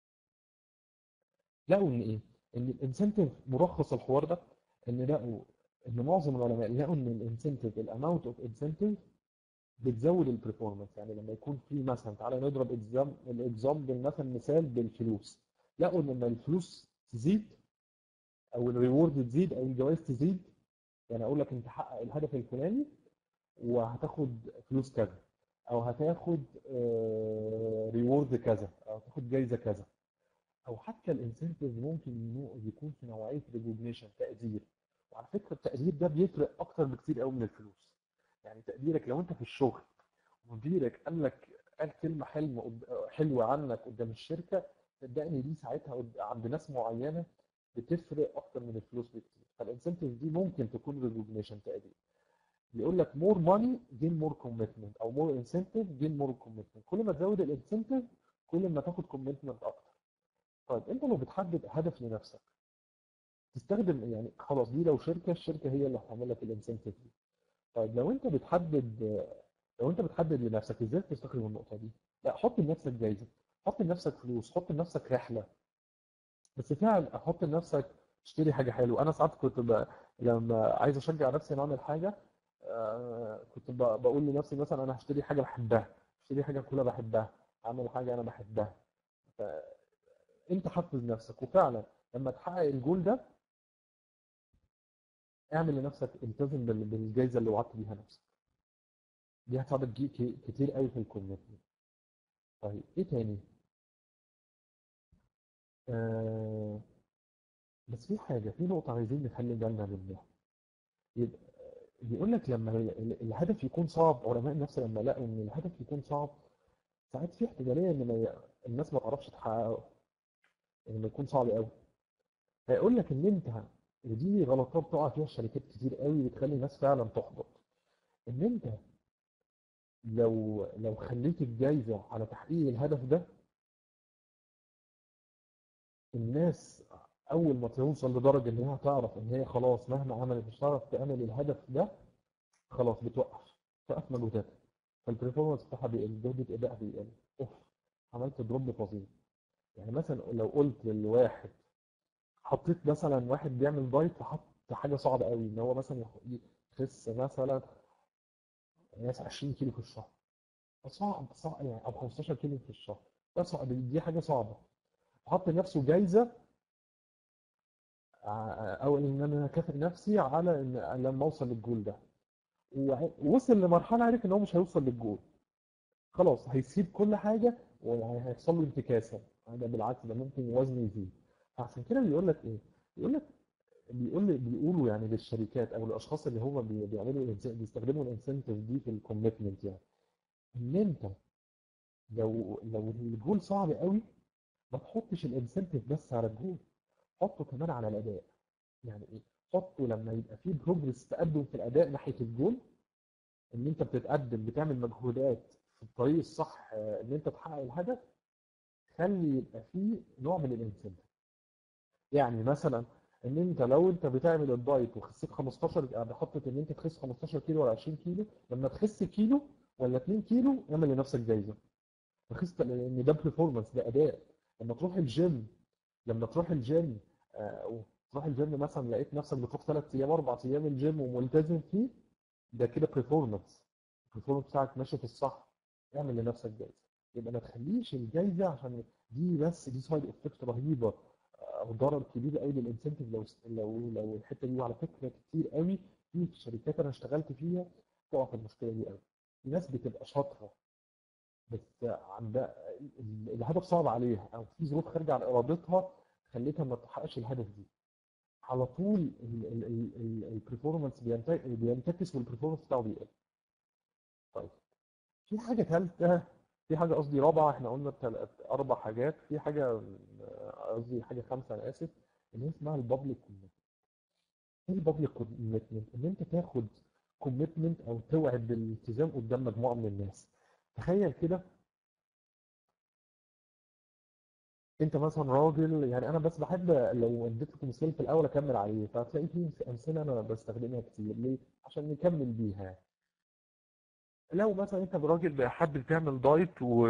لقوا ان ايه ان الانسنتيف ملخص الحوار ده ان لقوا ان معظم العلماء لقوا ان الانسنتيف الاماونت اوف انسنتيف بتزود البرفورمانس يعني لما يكون في مثلا تعالى نضرب اكزام الاكزامبل مثلا مثال بالفلوس لقوا ان لما الفلوس تزيد او الريورد تزيد او الجوائز تزيد يعني اقول لك انت حقق الهدف الفلاني وهتاخد فلوس كذا او هتاخد ريورد كذا او هتاخد جايزه كذا او حتى الانسنتيف ممكن إنه يكون في نوعيه ريكوجنيشن تقدير وعلى فكره التقدير ده بيفرق اكتر بكتير قوي من الفلوس يعني تقديرك لو انت في الشغل مديرك قال لك قال كلمه حلم قد- حلوه عنك قدام الشركه صدقني دي ساعتها قد- عند ناس معينه بتفرق اكتر من الفلوس بكتير فالانسنتيف دي ممكن تكون ريكوجنيشن تقدير بيقول لك مور ماني جين مور كوميتمنت او مور انسنتيف جين مور كوميتمنت كل ما تزود الانسنتيف كل ما تاخد كوميتمنت اكتر طيب انت لو بتحدد هدف لنفسك تستخدم يعني خلاص دي لو شركه الشركه هي اللي هتعمل لك الانسنتيف دي طيب لو انت بتحدد لو انت بتحدد لنفسك ازاي تستخدم النقطه دي لا حط لنفسك جايزه حط لنفسك فلوس حط لنفسك رحله بس فعلا حط لنفسك اشتري حاجه حلوه انا ساعات كنت ب... لما عايز اشجع نفسي ان اعمل حاجه آه، كنت ب... بقول لنفسي مثلا انا هشتري حاجه بحبها اشتري حاجه كلها بحبها اعمل حاجه انا بحبها فانت حفز نفسك وفعلا لما تحقق الجول ده اعمل لنفسك التزم بال- بالجائزه اللي وعدت بيها نفسك دي هتساعدك جي- ك- كتير قوي في الكوميتمنت طيب ايه تاني آه بس في حاجه في نقطه عايزين نخلي بالنا منها يبقى بيقول لك لما ال- ال- الهدف يكون صعب علماء النفس لما لقوا ان الهدف يكون صعب ساعات في احتماليه ان ما ي- الناس ما تعرفش تحققه انه يكون صعب قوي هيقول لك ان انت ودي غلطات بتقع فيها الشركات كتير قوي بتخلي الناس فعلا تحبط ان انت لو لو خليت الجايزه على تحقيق الهدف ده الناس اول ما توصل لدرجه ان هي هتعرف ان هي خلاص مهما عملت مش هتعرف تعمل الهدف ده خلاص بتوقف توقف مجهوداتها فالبرفورمانس بتاعها بيقل جوده ادائها بيقل اوف عملت دروب فظيع يعني مثلا لو قلت للواحد حطيت مثلا واحد بيعمل دايت فحط حاجه صعبه قوي ان هو مثلا يخ- يخس مثلا ناس 20 كيلو في الشهر صعب صعب يعني او 15 كيلو في الشهر ده صعب دي حاجه صعبه حط لنفسه جايزه ع- او ان انا اكافئ نفسي على ان لما اوصل للجول ده وع- ووصل لمرحله عرف ان هو مش هيوصل للجول خلاص هيسيب كل حاجه وهيحصل له انتكاسه ده بالعكس ده ممكن وزنه يزيد فعشان كده بيقول لك ايه بيقول لك بيقول بيقولوا يعني للشركات او الاشخاص اللي هم بي- بيعملوا الانس- بيستخدموا الانسنتيف دي في الكوميتمنت يعني ان انت لو لو الجول صعب قوي ما تحطش الانسنتيف بس على الجول حطه كمان على الاداء يعني ايه حطه لما يبقى فيه بروجرس تقدم في الاداء ناحيه الجول ان انت بتتقدم بتعمل مجهودات في الطريق الصح آه، ان انت تحقق الهدف خلي يبقى فيه نوع من الانسنتيف يعني مثلا ان انت لو انت بتعمل الدايت وخسيت 15 يعني حطت ان انت تخس 15 كيلو ولا 20 كيلو لما تخس كيلو ولا 2 كيلو اعمل لنفسك جايزه تخس لان ده برفورمانس ده اداء لما تروح الجيم لما تروح الجيم آه، وتروح الجيم مثلا لقيت نفسك بتروح ثلاث ايام اربع ايام الجيم وملتزم فيه ده كده برفورمانس البرفورمانس بتاعك ماشي في الصح اعمل لنفسك جايزه يبقى ما تخليش الجايزه عشان دي بس دي سايد افكت رهيبه او ضرر كبير قوي للانسنتيف لو لو لو الحته دي وعلى فكره كتير قوي في شركات انا اشتغلت فيها تقع في المشكله دي قوي في ناس بتبقى شاطره بس عندها ال- الهدف صعب عليها او في ظروف خارجه عن ارادتها خلتها ما تحققش الهدف دي على طول البرفورمانس بينتكس والبرفورمانس بتاعه بيقل طيب في حاجه ثالثه في حاجه قصدي رابعه احنا قلنا تل- اربع حاجات في حاجه آه، قصدي حاجه خامسه انا اسف اللي هي اسمها البابليك كوميتمنت ايه البابليك كوميتمنت ان انت تاخد كوميتمنت او توعد بالالتزام قدام مجموعه من الناس تخيل كده انت مثلا راجل يعني انا بس بحب لو اديت لكم مثال في الاول اكمل عليه فهتلاقي في امثله انا بستخدمها كتير ليه عشان نكمل بيها يعني. لو مثلا انت راجل حابب تعمل دايت و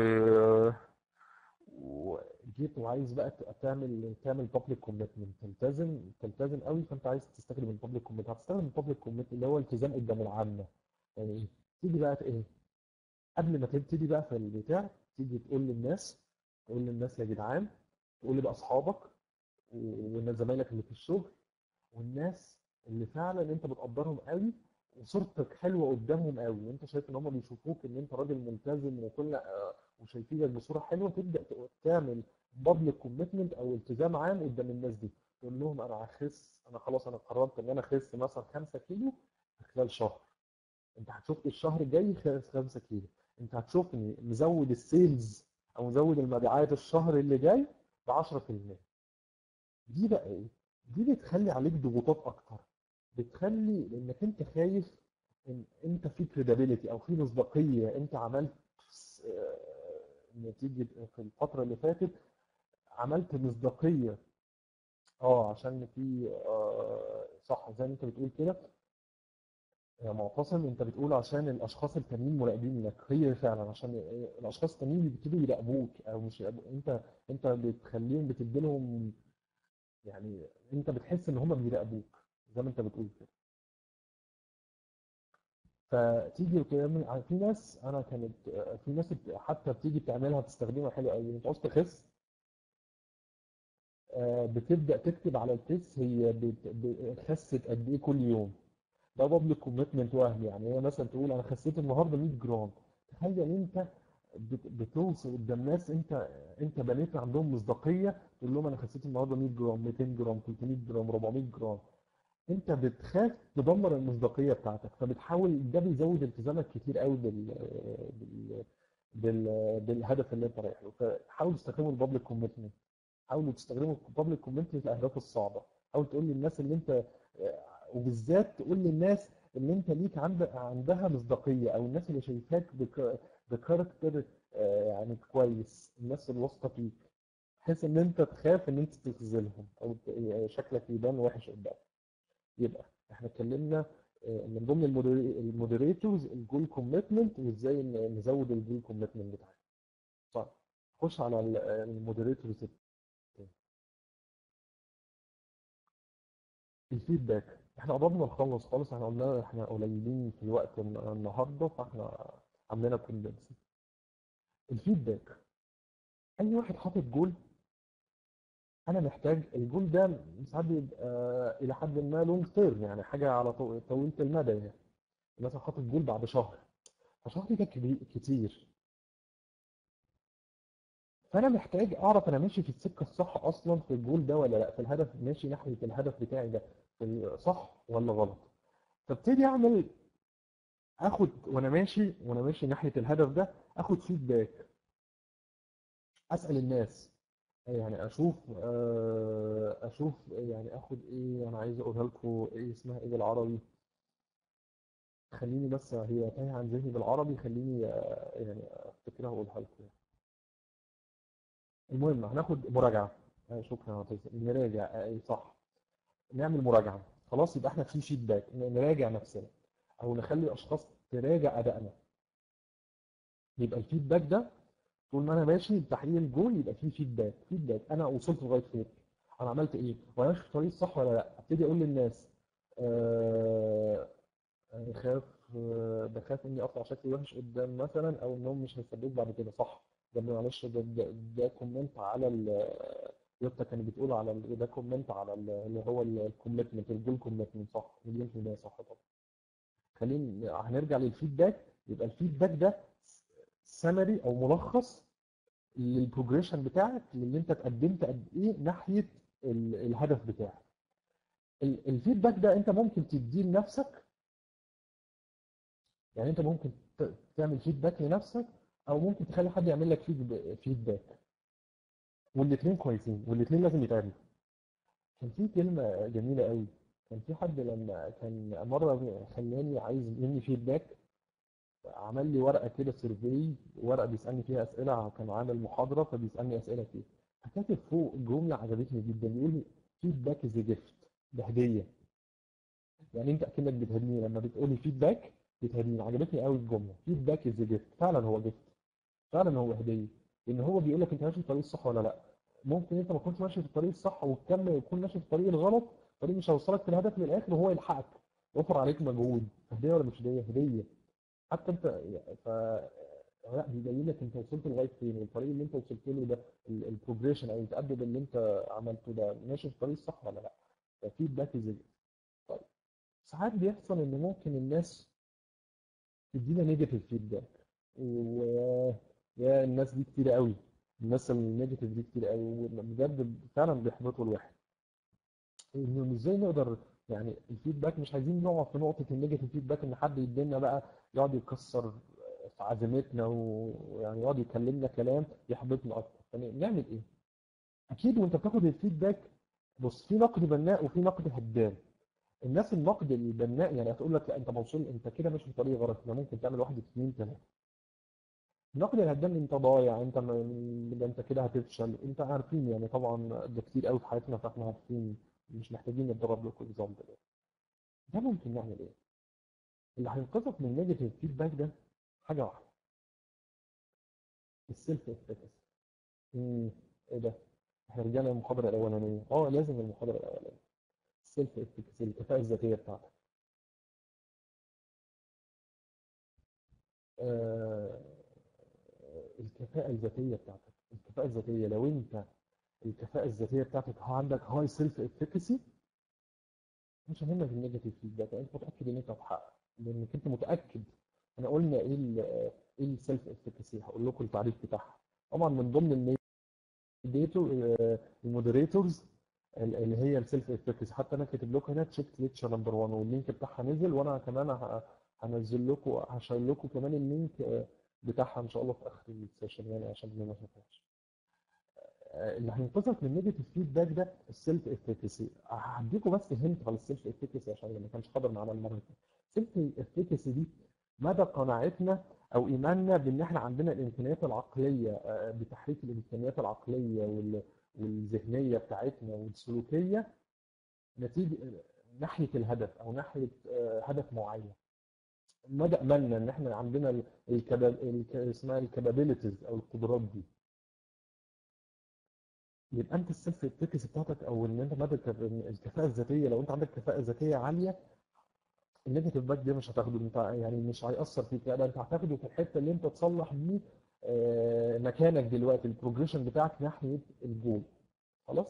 وجيت وعايز بقى ت- تعمل تعمل بابليك كوميتمنت تلتزم تلتزم قوي فانت عايز تستخدم البابليك كوميتمنت هتستخدم البابليك كوميتمنت اللي هو التزام قدام العامه يعني ايه تيجي بقى ايه قبل ما تبتدي بقى في البتاع تيجي تقول للناس تقول للناس يا جدعان تقول بقى اصحابك و- والناس زمايلك اللي في الشغل والناس اللي فعلا انت بتقدرهم قوي وصورتك حلوه قدامهم قوي وانت شايف ان هم بيشوفوك ان انت راجل ملتزم وكل آه، وشايفينك بصوره حلوه تبدا ت- تعمل بابليك كوميتمنت او التزام عام قدام الناس دي تقول لهم انا هخس انا خلاص انا قررت ان انا اخس مثلا 5 كيلو في خلال شهر انت هتشوفني الشهر الجاي خس 5 كيلو انت هتشوفني مزود السيلز او مزود المبيعات الشهر اللي جاي ب 10% دي بقى ايه؟ دي بتخلي عليك ضغوطات اكتر بتخلي لانك انت خايف ان انت في كريديبيليتي او في مصداقيه انت عملت آه، نتيجه في الفتره اللي فاتت عملت مصداقيه اه عشان في آه، صح زي ما انت بتقول كده يا معتصم انت بتقول عشان الاشخاص التانيين مراقبين لك هي فعلا عشان الاشخاص التانيين بيبتدوا يراقبوك او مش يراقبوك انت انت بتخليهم بتدي لهم يعني انت بتحس ان هم بيراقبوك زي ما انت بتقول كده فتيجي كده في ناس انا كانت في ناس بت- حتى بتيجي بتعملها بتستخدمها حلو قوي انت عاوز تخس آه، بتبدا تكتب على الفيس هي بت- ب- خست قد ايه كل يوم ده بابليك كوميتمنت وهمي يعني هي مثلا تقول انا خسيت النهارده 100 جرام تخيل انت بت- بتوصل قدام ناس انت انت بنيت عندهم مصداقيه تقول لهم انا خسيت النهارده 100 جرام 200 جرام 300 جرام 400 جرام انت بتخاف تدمر المصداقيه بتاعتك فبتحاول ده بيزود التزامك كتير قوي بال بال بال بالهدف اللي انت رايح له فحاول تستخدموا البابليك كوميتمنت حاولوا تستخدموا البابليك كوميتمنت في الاهداف الصعبه حاول تقول للناس اللي انت وبالذات تقول للناس اللي انت ليك عند عندها مصداقيه او الناس اللي شايفاك بك- بكاركتر آه، يعني كويس الناس الواثقه فيك بحيث ان انت تخاف ان انت تخذلهم او ت- شكلك يبان وحش قدامهم يبقى احنا اتكلمنا آه، من ضمن المودريتورز الجول كوميتمنت وازاي ن- نزود الجول كوميتمنت بتاعنا طيب خش على المودريتورز الفيدباك احنا قربنا نخلص خالص احنا قلنا احنا قليلين في الوقت الن- النهارده فاحنا عاملينها كوندنس الفيدباك اي واحد حاطط جول انا محتاج الجول ده ساعات بيبقى الى حد ما لونج تيرم يعني حاجه على طو- طويله المدى يعني مثلا حاطط جول بعد شهر فشهر ده كبي- كتير فانا محتاج اعرف انا ماشي في السكه الصح اصلا في الجول ده ولا لا في الهدف ماشي ناحيه الهدف بتاعي ده في الصح ولا غلط فابتدي اعمل اخد وانا ماشي وانا ماشي ناحيه الهدف ده اخد فيدباك اسال الناس يعني اشوف آه، اشوف يعني اخد ايه انا عايز اقولها لكم ايه اسمها ايه بالعربي خليني بس هي تايهه عن ذهني بالعربي خليني آه، يعني افتكرها واقولها لكم المهم هناخد مراجعه آه، شكرا يا عاطف. نراجع آه، ايه صح نعمل مراجعه خلاص يبقى احنا في فيدباك نراجع نفسنا او نخلي الاشخاص تراجع ادائنا يبقى الفيدباك ده طول ما انا ماشي بتحليل الجول يبقى فيه فيدباك فيدباك انا وصلت لغايه فين انا عملت ايه وانا ماشي في الطريق الصح ولا لا ابتدي اقول للناس آه أنا خاف آه بخاف اني اطلع شكلي وحش قدام مثلا او انهم مش هيصدقوا بعد كده صح ده معلش ده, ده, ده كومنت على ال يوتا كانت بتقول على ال- ده كومنت على ال- اللي هو الكوميتمنت الجول كوميتمنت صح مليون في المية صح طبعا خلينا هنرجع للفيدباك يبقى الفيدباك ده سمري او ملخص للبروجريشن بتاعك للي انت اتقدمت قد ايه ناحيه ال- الهدف بتاعك ال- الفيدباك ده انت ممكن تديه لنفسك يعني انت ممكن ت- تعمل فيدباك لنفسك او ممكن تخلي حد يعمل لك فيد- فيدباك والاثنين كويسين والاثنين لازم يتعملوا كان في كلمه جميله قوي كان في حد لما كان مره خلاني عايز مني فيدباك عمل لي ورقه كده سيرفي ورقه بيسالني فيها اسئله كان عامل محاضره فبيسالني اسئله فيها فكاتب فوق جمله عجبتني جدا بيقول لي فيدباك از جيفت ده هديه يعني انت اكنك بتهديني لما بتقولي فيدباك بتهديني عجبتني قوي الجمله فيدباك از جيفت فعلا هو جيفت فعلا هو هديه لان هو بيقول لك انت ماشي في الطريق الصح ولا لا ممكن انت ما تكونش ماشي في الطريق الصح وتكمل يكون ماشي في الطريق الغلط الطريق مش هيوصلك في الهدف للاخر وهو يلحقك يوفر عليك مجهود هديه ولا مش هديه هديه حتى انت ف لا بيبين لك انت وصلت لغايه فين والطريق اللي انت وصلت له ده البروجريشن او التقدم اللي انت عملته ده ماشي في الطريق الصح ولا لا ففيدباك از طيب ساعات بيحصل ان ممكن الناس تدينا نيجاتيف فيدباك ويا الناس دي كتير قوي الناس النيجاتيف دي كتير قوي وبجد فعلا بيحبطوا الواحد انه ازاي نقدر يعني الفيدباك مش عايزين نقع في نقطة النيجاتيف فيدباك ان حد يدينا بقى يقعد يكسر في عزيمتنا و- ويعني يقعد يكلمنا كلام يحبطنا اكتر يعني نعمل ايه؟ اكيد وانت بتاخد الفيدباك بص في نقد بناء وفي نقد هدام الناس النقد البناء يعني هتقول لك لا انت موصول انت كده مش في طريق غلط انت ممكن تعمل واحد اثنين ثلاثة النقد الهدام انت ضايع انت م- ده انت كده هتفشل انت عارفين يعني طبعا ده كتير قوي في حياتنا فاحنا عارفين مش محتاجين نتدرب لكم اكزامبل ده ده ممكن نعمل ايه؟ اللي هينقذك من النيجاتيف فيدباك ده حاجه واحده السيلف افكاسي ايه ده؟ احنا رجعنا للمحاضره الاولانيه اه لازم المحاضره الاولانيه السيلف افكاسي الكفاءه الذاتيه بتاعتك آه الكفاءه الذاتيه بتاعتك الكفاءه الذاتيه لو انت الكفاءه الذاتيه بتاعتك هو عندك هاي سيلف افكاسي مش هيهمك النيجاتيف فيدباك انت متاكد ان انت هتحقق لانك انت متاكد احنا قلنا ايه ال ايه السيلف افكاسي هقول لكم التعريف بتاعها طبعا من ضمن الميديتور المودريتورز ال- اللي هي السيلف افيكاسي حتى انا كاتب لكم هنا تشيك ليكتشر نمبر 1 واللينك بتاعها نزل وانا كمان ه- هنزل لكم هشير لكم كمان اللينك آه، بتاعها ان شاء الله في اخر السيشن يعني عشان اللي ما شافهاش آه، اللي هينقذك من النيجاتيف فيدباك ده السيلف افيكاسي هديكم بس هنت على السيلف افيكاسي عشان اللي ما كانش حاضر معانا المره اللي فاتت السيلف افيكاسي دي مدى قناعتنا او ايماننا بان احنا عندنا الامكانيات العقليه آه، بتحريك الامكانيات العقليه وال- والذهنيه بتاعتنا والسلوكيه نتيجه ناحيه الهدف او ناحيه آه، هدف معين مدى املنا ان احنا عندنا ال- الكبا... الك... اسمها الكابابيلتيز او القدرات دي يبقى انت السيلف افيكاسي بتاعتك او ان انت مدى الكف- الكفاءه الذاتيه لو انت عندك كفاءه ذاتيه عاليه النيجاتيف باك ده مش هتاخده انت يعني مش هيأثر فيك لا ده انت هتاخده في الحته اللي انت تصلح بيه آه، مكانك دلوقتي البروجريشن بتاعك ناحيه الجول خلاص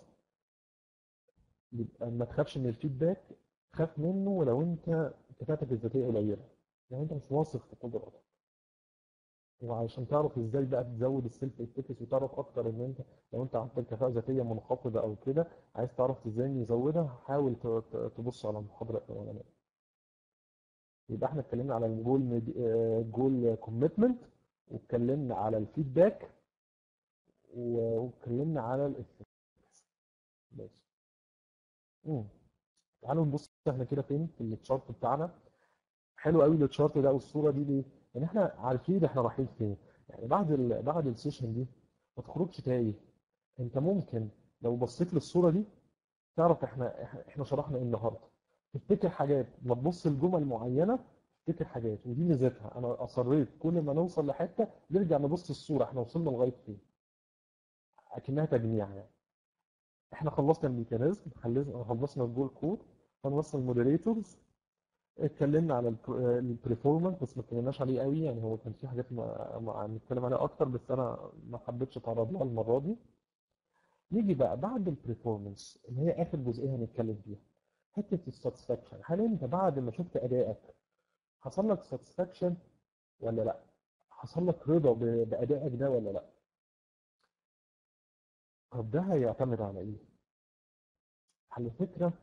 يبقى ما تخافش من الفيدباك خاف منه ولو انت كفاءتك الذاتيه قليله لو انت مش واثق في قدراتك وعشان تعرف ازاي بقى تزود السيلف افيكاسي وتعرف اكتر ان انت لو انت عندك كفاءه ذاتيه منخفضه او كده عايز تعرف ازاي نزودها حاول ت- ت- تبص على المحاضره الاولانيه يبقى احنا اتكلمنا على الجول ميد- آه، جول كوميتمنت واتكلمنا على الفيدباك و- واتكلمنا على الافكتس بس مم. تعالوا نبص احنا كده فين في التشارت بتاعنا حلو قوي التشارت ده والصوره دي ليه؟ لان احنا عارفين احنا رايحين فين يعني بعد ال... بعد السيشن دي ما تخرجش تايه انت ممكن لو بصيت للصوره دي تعرف احنا احنا إحنا شرحنا ايه النهارده تفتكر حاجات ما تبص لجمل معينه تفتكر حاجات ودي ميزتها انا اصريت كل ما نوصل لحته نرجع نبص الصوره احنا وصلنا لغايه فين اكنها تجميع يعني احنا خلصنا الميكانيزم خلصنا خلصنا الجول كود خلصنا المودريتورز اتكلمنا على البرفورمانس بس ما اتكلمناش عليه قوي يعني هو كان في حاجات ما ما هنتكلم عليها اكتر بس انا ما حبيتش اتعرض لها المره دي نيجي بقى بعد البرفورمانس اللي هي اخر جزئيه هنتكلم فيها حته الساتسفاكشن هل انت بعد ما شفت ادائك حصل لك ساتسفاكشن ولا لا حصل لك رضا ب- بادائك ده ولا لا طب ده هيعتمد على ايه على فكره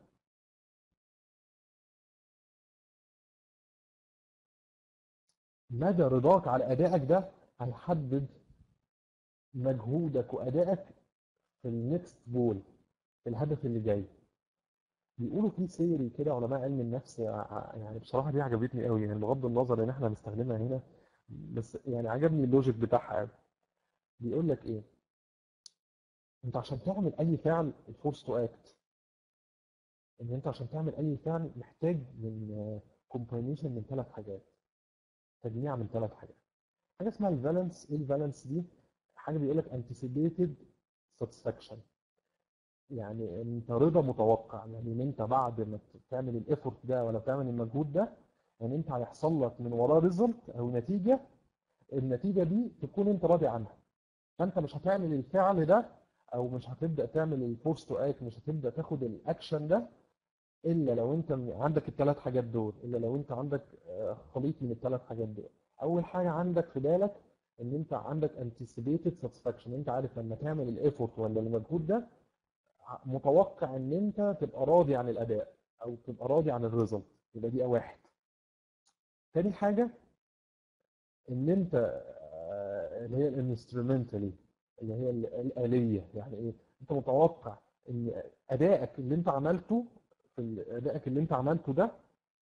مدى رضاك على ادائك ده هيحدد مجهودك وادائك في النكست جول في الهدف اللي جاي بيقولوا في ثيوري كده علماء علم النفس ع- يعني بصراحه دي عجبتني قوي يعني بغض النظر ان احنا هنستخدمها هنا بس يعني عجبني اللوجيك بتاعها قوي بيقول لك ايه انت عشان تعمل اي فعل الفورس تو اكت ان انت عشان تعمل اي فعل محتاج من كومباينيشن من ثلاث حاجات تجميع من ثلاث حاجات حاجه اسمها الفالنس ايه الفالنس دي حاجه بيقول لك anticipated satisfaction يعني انت رضا متوقع يعني ان انت بعد ما تعمل الايفورت ده ولا تعمل المجهود ده يعني انت هيحصل لك من وراه ريزلت او نتيجه النتيجه دي تكون انت راضي عنها فانت مش هتعمل الفعل ده او مش هتبدا تعمل الفورس تو اكت مش هتبدا تاخد الاكشن ده الا لو انت عندك الثلاث حاجات دول الا لو انت عندك آه، خليط من الثلاث حاجات دول اول حاجه عندك في بالك ان انت عندك anticipated satisfaction انت عارف لما تعمل الايفورت ولا المجهود ده ع- متوقع ان انت تبقى راضي عن الاداء او تبقى راضي عن الريزلت يبقى دي واحد تاني حاجه ان انت آه، اللي هي الانسترومنتالي اللي هي ال- الآلية يعني ايه انت متوقع ان ادائك اللي انت عملته في ال- ادائك اللي انت عملته ده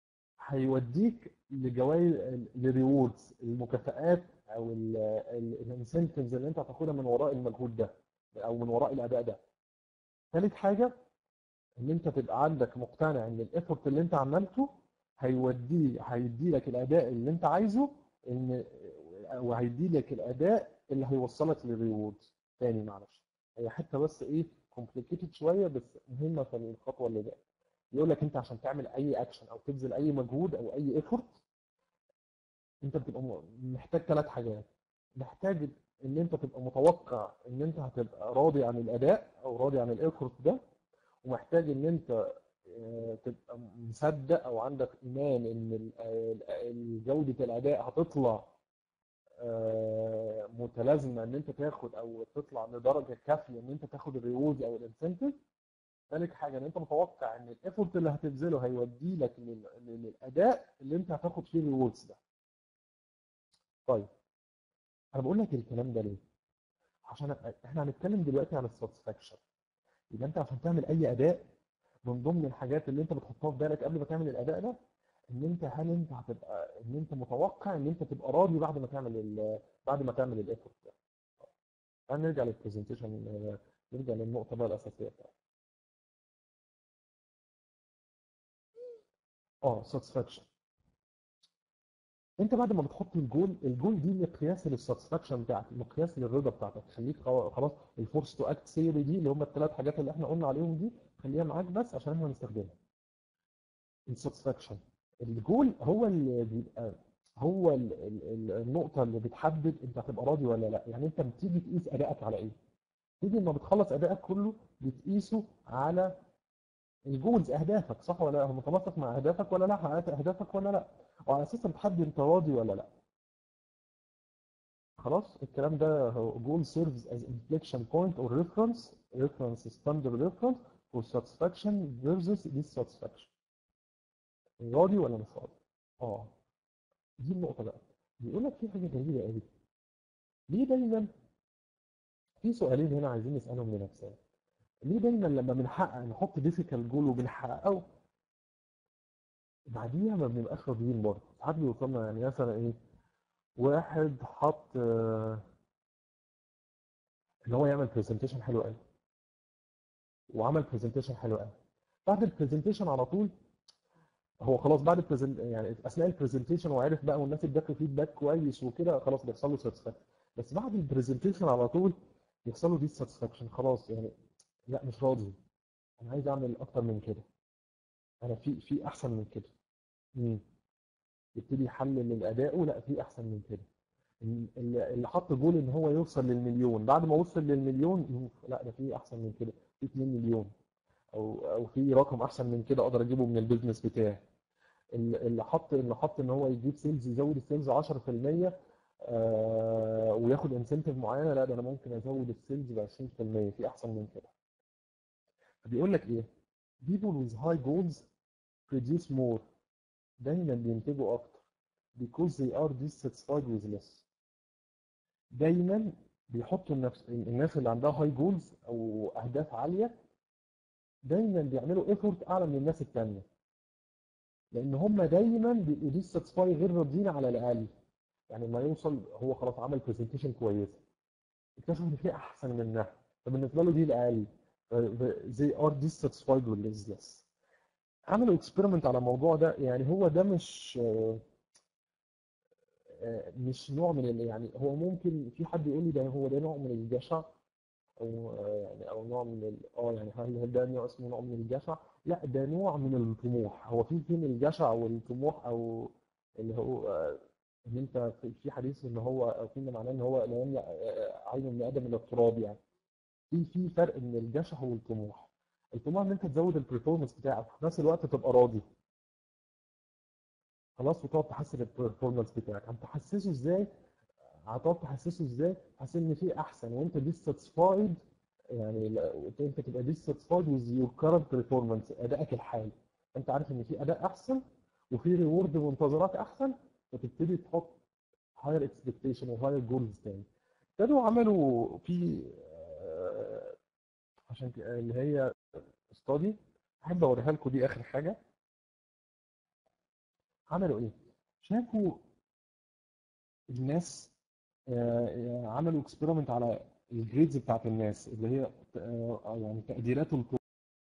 هيوديك لجوائز لريوردز المكافآت او الانسنتفز اللي انت هتاخدها من وراء المجهود ده او من وراء الاداء ده ثالث حاجه ان انت تبقى عندك مقتنع ان الايفورت اللي انت عملته هيوديه هيدي لك الاداء اللي انت عايزه ان وهيدي لك الاداء اللي هيوصلك للريوردز تاني معلش هي حته بس ايه كومبليكيتد شويه بس مهمه في الخطوه اللي جايه يقول لك انت عشان تعمل اي اكشن او تبذل اي مجهود او اي ايفورت انت بتبقى م- محتاج ثلاث حاجات محتاج ان انت تبقى متوقع ان انت هتبقى راضي عن الاداء او راضي عن الايفورت ده ومحتاج ان انت آه، تبقى مصدق او عندك ايمان ان ال- ال- جودة الاداء هتطلع آه، متلازمه ان انت تاخد او تطلع لدرجه كافيه ان انت تاخد الريوردز او الانسنتيف ثالث حاجه ان انت متوقع ان الايفورت اللي هتبذله هيودي لك لل- للاداء اللي انت هتاخد فيه الريوردز ده طيب انا بقول لك الكلام ده ليه عشان أ- احنا هنتكلم دلوقتي عن الساتسفاكشن يبقى انت عشان تعمل اي اداء من ضمن الحاجات اللي انت بتحطها في بالك قبل ما تعمل الاداء ده ان انت هل انت هتبقى ان انت متوقع ان انت تبقى راضي بعد ما تعمل ال- بعد ما تعمل الايفورت ده هنرجع للبرزنتيشن نرجع للنقطه بقى الاساسيه بتاعتنا اه ساتسفاكشن انت بعد ما بتحط الجول الجول دي مقياس للساتسفاكشن بتاعك مقياس للرضا بتاعتك خليك خلاص خلاص الفورس تو اكت ثيوري دي اللي هم الثلاث حاجات اللي احنا قلنا عليهم دي خليها معاك بس عشان احنا هنستخدمها الساتسفاكشن الجول هو اللي بيبقى هو ال- ال- ال- النقطة اللي بتحدد انت هتبقى راضي ولا لا يعني انت بتيجي تقيس ادائك على ايه تيجي لما بتخلص ادائك كله بتقيسه على الجولز اهدافك صح ولا لا هو متناسق مع اهدافك ولا لا حققت اهدافك ولا لا وعلى اساسها بتحدد انت راضي ولا لا خلاص الكلام ده هو goal serves as inflection point or reference reference standard reference for satisfaction versus dissatisfaction راضي ولا مش راضي اه دي النقطة بقى بيقول لك في حاجة غريبة قوي ليه دايما في سؤالين هنا عايزين نسألهم لنفسنا ليه دايما لما بنحقق نحط difficult goal وبنحققه بعديها ما بنبقاش راضيين برضه ساعات بيوصلنا يعني مثلا ايه واحد حط آه، ان هو يعمل برزنتيشن حلو قوي وعمل برزنتيشن حلو قوي بعد البرزنتيشن على طول هو خلاص بعد البرزنت يعني اثناء البرزنتيشن وعرف بقى والناس ادت له فيدباك كويس وكده خلاص بيحصل له ساتسفاكشن بس بعد البرزنتيشن على طول بيحصل له دي ساتسفاكشن خلاص يعني لا مش راضي انا عايز اعمل اكتر من كده انا في في احسن من كده امم يبتدي يحلل الاداء لا في احسن من كده اللي اللي حط جول ان هو يوصل للمليون بعد ما وصل للمليون يقول لا ده في احسن من كده في 2 مليون او او في رقم احسن من كده اقدر اجيبه من البيزنس بتاعي اللي اللي حط اللي حط ان هو يجيب سيلز يزود السيلز 10% آه وياخد انسنتيف معينه لا ده انا ممكن ازود السيلز ب 20% في احسن من كده فبيقول لك ايه people with high goals produce more دايما بينتجوا اكتر because they are dissatisfied with less دايما بيحطوا النفس الناس اللي عندها هاي جولز او اهداف عاليه دايما بيعملوا ايفورت اعلى من الناس التانيه لان هم دايما بيبقوا ديساتسفاي غير راضيين على الاقل يعني لما يوصل هو خلاص عمل برزنتيشن كويسه اكتشف ان في احسن منها فبالنسبه له دي الاقل they are dissatisfied with less عملوا اكسبيرمنت على الموضوع ده يعني هو ده مش آه، مش نوع من ال- يعني هو ممكن في حد يقول لي ده هو ده نوع من الجشع او آه، يعني او نوع من ال- اه يعني هل هل ده نوع اسمه نوع من الجشع؟ لا ده نوع من الطموح هو في بين الجشع والطموح او اللي هو آه، ان انت في في حديث ان هو او فيما معناه ان هو لا يملأ آه، عين ابن ادم الا التراب يعني في في فرق من الجشع والطموح الطموح ان انت تزود البرفورمانس بتاعك وفي نفس الوقت تبقى راضي خلاص وتقعد تحسن البرفورمانس بتاعك هتحسسه ازاي هتقعد تحسسه ازاي تحس ان في احسن وانت dissatisfied يعني لا- انت تبقى dissatisfied with your current performance ادائك الحالي انت عارف ان في اداء احسن وفي ريورد منتظرات احسن فتبتدي تحط higher expectation و higher goals تاني ابتدوا عملوا في آه، عشان كده اللي هي study احب اوريها لكم دي اخر حاجه عملوا ايه شافوا الناس آه، آه، عملوا اكسبيرمنت على الجريدز بتاعت الناس اللي هي آه، يعني تقديرات الطلاب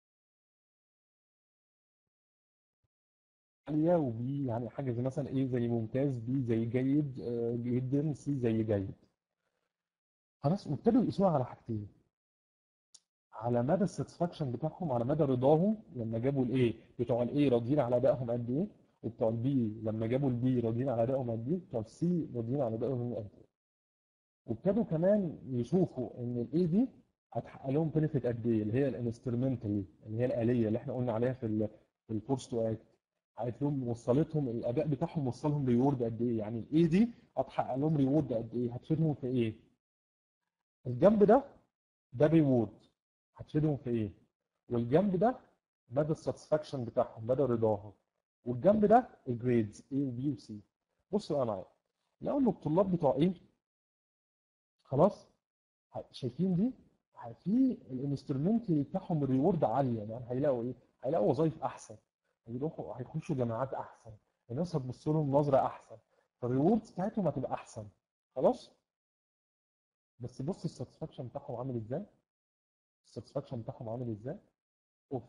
عالية وبي يعني حاجة زي مثلا ايه زي ممتاز بي زي جيد آه، جدا سي زي جيد خلاص وابتدوا يقيسوها على حاجتين على مدى الساتسفاكشن بتاعهم على مدى رضاهم لما جابوا الايه بتوع الايه راضيين على ادائهم قد ايه وبتوع البي لما جابوا البي راضيين على ادائهم قد ايه بتوع السي راضيين على ادائهم قد ايه وابتدوا كمان يشوفوا ان الاي دي هتحقق لهم بنفيت قد ايه اللي هي الانسترومنتال اللي هي الاليه اللي احنا قلنا عليها في ال في الكورس تو اكت قالت لهم وصلتهم الاداء بتاعهم وصلهم ريورد قد ايه يعني الاي دي هتحقق لهم ريورد قد ايه هتفيدهم في ايه الجنب ده ده ريورد هتفيدهم في ايه والجنب ده مدى الساتسفاكشن بتاعهم مدى رضاهم والجنب ده الجريدز A و B و C بصوا بقى معايا لو ان الطلاب بتوع ايه خلاص ه- شايفين دي ه- في الانسترومنت بتاعهم الريورد عاليه يعني هيلاقوا ايه هيلاقوا وظائف احسن هيروحوا هيخشوا جامعات احسن الناس هتبص لهم نظره احسن فالريوردز بتاعتهم هتبقى احسن خلاص بس بص الساتسفاكشن بتاعهم عامل ازاي الساتسفاكشن بتاعهم عامل ازاي اوف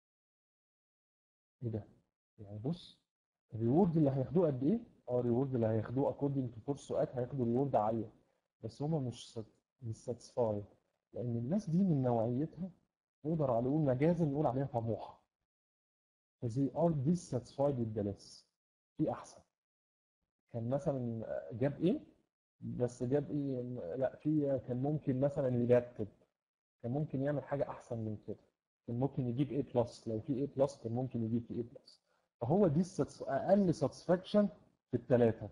ايه ده يعني بص الريورد اللي هياخدوه قد ايه اه الريورد اللي هياخدوه اكوردنج تو فور سؤال هياخدوا ريورد عاليه بس هم مش سات- مش ساتسفايد لان الناس دي من نوعيتها نقدر على نقول مجازا نقول عليها طموحه فزي ار dissatisfied with the less في احسن كان مثلا جاب ايه بس جاب ايه لا في كان ممكن مثلا يرتب كان ممكن يعمل حاجه احسن من كده كان ممكن يجيب A بلس لو في A بلس كان ممكن يجيب في A بلس فهو دي الساتس- اقل ساتسفاكشن في الثلاثه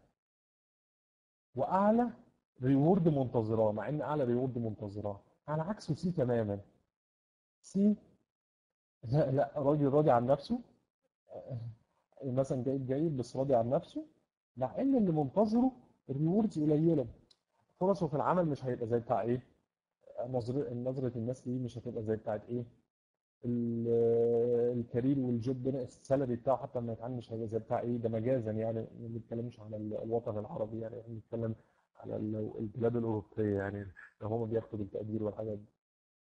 واعلى ريورد منتظراه مع ان اعلى ريورد منتظراه على عكسه سي تماما سي لا لا راجل راضي عن نفسه مثلا جايب جيد بس راضي عن نفسه مع ان اللي منتظره الريوردز قليله فرصه في العمل مش هيبقى زي بتاع ايه نظرة نظرة الناس ليه مش هتبقى زي بتاعت ايه ال- الكارير والجوب ده السالري بتاعه حتى لما يتعامل مش هيبقى زي بتاع ايه ده مجازا يعني ما بنتكلمش على ال- الوطن العربي يعني احنا بنتكلم على ال- البلاد الاوروبيه يعني لو هم بياخدوا بالتقدير والحاجات دي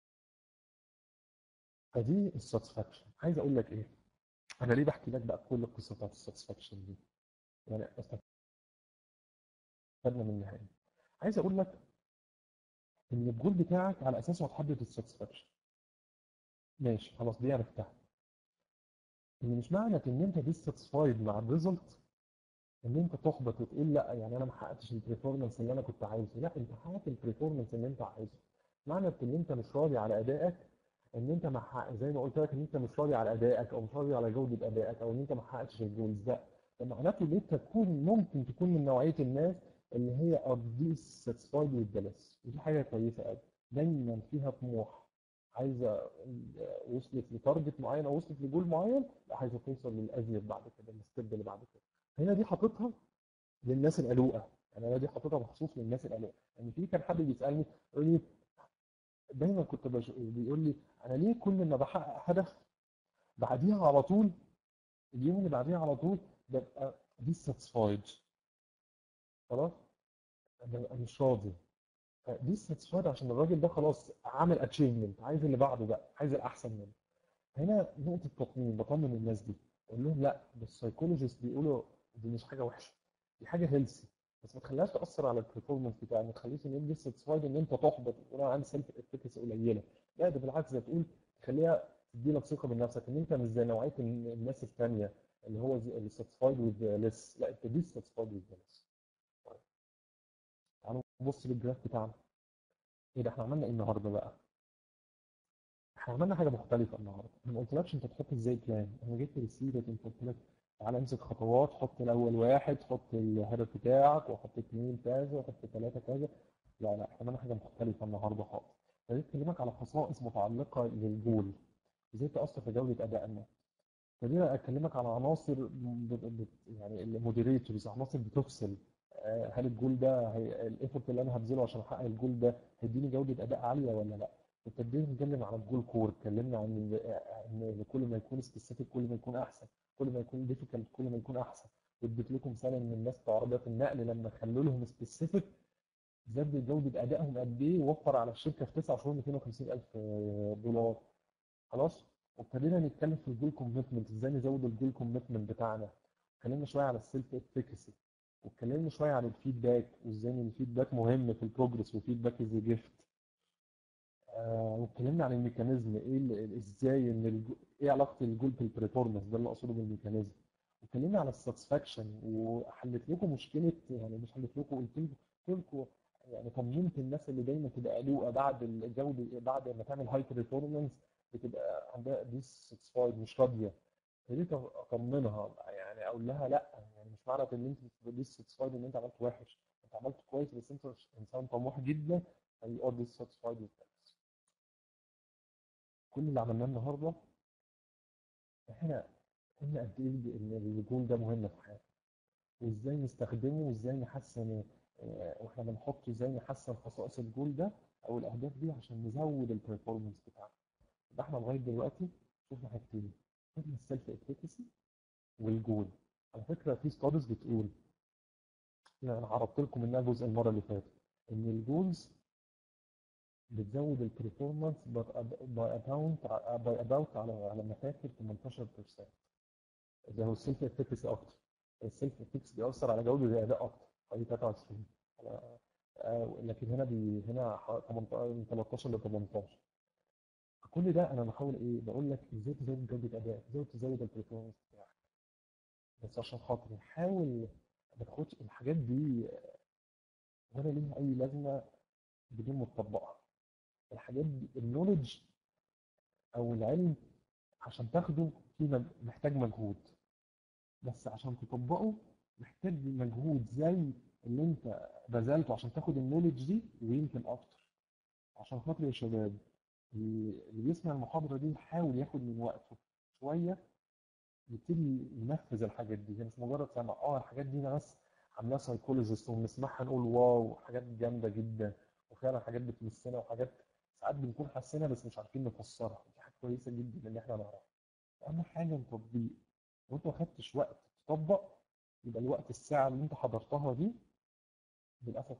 فدي الساتسفاكشن عايز اقول لك ايه انا ليه بحكي لك بقى كل القصه بتاعت الساتسفاكشن دي يعني استفدنا منها ايه عايز اقول لك ان الجول بتاعك على اساسه هتحدد الساتسفاكشن ماشي خلاص دي عرفتها ان مش معنى ان انت ديساتسفايد مع الريزلت ان انت تحبط وتقول لا يعني انا ما حققتش البرفورمانس اللي انا كنت عايزه لا انت حققت البرفورمانس اللي انت عايزه معنى ان انت مش راضي على ادائك ان انت ما حقق زي ما قلت لك ان انت مش راضي على ادائك او مش راضي على جوده ادائك او ان انت ما حققتش الجولز ده ده معناته ان انت تكون ممكن تكون من نوعيه الناس اللي هي are dissatisfied with the less ودي حاجه كويسه قوي دايما فيها طموح عايزه وصلت لتارجت معين او وصلت لجول معين لا عايزه توصل للازيد بعد كده الستيب اللي بعد كده هنا دي حاططها للناس القلوقه يعني انا دي حاططها مخصوص للناس القلوقه يعني في كان حد بيسالني يقول لي دايما كنت بش... بيقول لي انا ليه كل ما بحقق هدف بعديها على طول اليوم اللي بعديها على طول ببقى dissatisfied خلاص ببقى مش راضي dissatisfied عشان الراجل ده خلاص عمل اتشيفمنت عايز اللي بعده بقى عايز الاحسن منه هنا نقطه تطمين بطمن الناس دي اقول لهم لا ده السايكولوجيست بيقولوا دي مش حاجه وحشه دي حاجه هيلثي بس ما تخليهاش تاثر على البرفورمانس بتاعك ما تخليش ان انت ساتسفايد ان انت تحبط تقول انا عندي سيلف افكتس قليله لا ده بالعكس ده تقول تخليها تدي لك ثقه بنفسك ان انت مش زي نوعيه الن- الناس الثانيه اللي هو اللي ساتسفايد وذ ليس لا انت دي ساتسفايد وذ ليس تعالوا نبص للجراف بتاعنا ايه ده احنا عملنا ايه النهارده بقى؟ احنا عملنا حاجه مختلفه النهارده انا ما قلتلكش انت تحط ازاي بلان انا جبت ريسيت انت قلت لك تعالى امسك خطوات حط الاول واحد حط الهدف بتاعك وحط اثنين كذا وحط ثلاثه كذا لا لا احنا عملنا حاجه مختلفه النهارده خالص خليني اكلمك على خصائص متعلقه للجول ازاي تاثر في جوده ادائنا خليني اكلمك على عناصر ب- ب- يعني المودريتورز عناصر بتفصل آه، هل الجول ده هي الايفورت اللي انا هبذله عشان احقق الجول ده هيديني جوده اداء عاليه ولا لا ابتدينا نتكلم عن الجول كور اتكلمنا عن ال- ان كل ما يكون سبيسيفيك كل ما يكون احسن كل ما يكون ديفيكالت كل ما يكون احسن واديت لكم مثال ان الناس بتوع عربيات النقل لما خلوا لهم سبيسيفيك زاد جوده ادائهم قد ايه ووفر على الشركه في 9 شهور 250 الف دولار خلاص وابتدينا نتكلم في الجول كوميتمنت ازاي نزود الجول كوميتمنت بتاعنا اتكلمنا شويه على السيلف افيكاسي واتكلمنا شويه عن الفيدباك وازاي ان الفيدباك مهم في البروجرس والفيدباك از جيفت آه واتكلمنا عن الميكانيزم ايه ال- ازاي ان الجو... ايه علاقه الجول بالبرفورمانس ده اللي اقصده بالميكانيزم واتكلمنا على الساتسفاكشن وحلت لكم مشكله يعني مش حلت لكم قلت لكم قلت لكم يعني طمنت الناس اللي دايما تبقى قلوقه بعد الجوده بعد ما تعمل هاي برفورمانس بتبقى عندها ديساتسفايد مش راضيه ابتديت اطمنها يعني اقول لها لا يعني مش معنى ان انت ديساتسفايد ان انت عملت وحش انت عملت كويس بس انت انسان طموح جدا you are dissatisfied with that كل اللي عملناه النهارده احنا قلنا قد ايه ان الجول ده مهم في حياتنا وازاي نستخدمه وازاي نحسن آه، واحنا بنحطه ازاي نحسن خصائص الجول ده او الاهداف دي عشان نزود البرفورمانس بتاعنا يبقى احنا لغايه دلوقتي شفنا حاجتين شفنا السيلف افيكاسي والجول على فكره في ستاديز بتقول يعني انا عرضت لكم منها جزء المره اللي فاتت ان الجولز بتزود البرفورمانس باي اباوت باي اباوت على على ما فاكر 18% ده هو السيلف افيكاسي اكتر السيلف افيكاسي بيأثر على جوده الاداء اكتر حوالي 23 على- آه، لكن هنا بي هنا ح- 18 من 13 ل 18 كل ده انا بحاول ايه بقول لك ازاي تزود جوده الاداء ازاي تزود البرفورمانس بتاعك بس عشان خاطر حاول ما تاخدش الحاجات دي ولا ليها اي لازمه بدون ما تطبقها الحاجات دي النولج او العلم عشان تاخده في مج- محتاج مجهود بس عشان تطبقه محتاج مجهود زي اللي انت بذلته عشان تاخد النولج دي ويمكن اكتر عشان خاطر يا شباب اللي اللي بيسمع المحاضرة دي يحاول ياخد من وقته شوية يبتدي ينفذ الحاجات دي هي مش مجرد سمع اه الحاجات دي ناس عاملاها سايكولوجيست وبنسمعها نقول واو حاجات جامدة جدا وفعلا حاجات بتمسنا وحاجات ساعات بنكون حاسينها بس مش عارفين نفسرها دي حاجة كويسة جدا ان احنا نعرفها اهم حاجة التطبيق لو انت ما خدتش وقت تطبق يبقى الوقت الساعة اللي انت حضرتها دي للأسف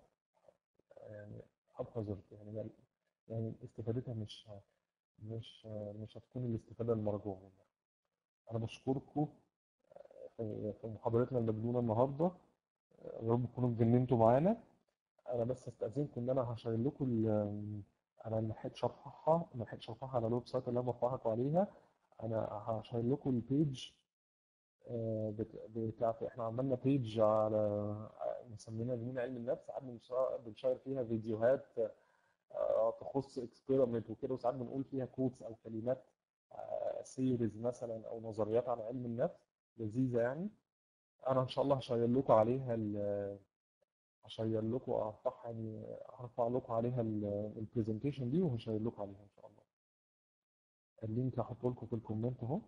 يعني haphazard يعني ما- يعني استفادتها مش مش مش هتكون الاستفادة المرجوة منها أنا بشكركم في في محاضرتنا المجنونة النهاردة يا رب تكونوا اتجننتوا معانا أنا بس أستأذنكم إن أنا هشير لكم ال- أنا ما لحقتش أرفعها ما لحقتش أرفعها على الويب سايت اللي أنا برفعها عليها أنا هشير لكم البيج آه، بت- بتاعت احنا عملنا بيج على مسمينها جنون علم النفس قعدنا بنشا- بنشير فيها فيديوهات آه، تخص اكسبيرمنت وكده وساعات بنقول فيها كوتس او كلمات سيريز مثلا او نظريات عن علم النفس لذيذه يعني انا ان شاء الله هشير لكم عليها ال- هشير لكم ارفعها يعني هرفع لكم عليها البرزنتيشن دي وهشير لكم عليها ان شاء الله اللينك هحطه لكم في الكومنت اهو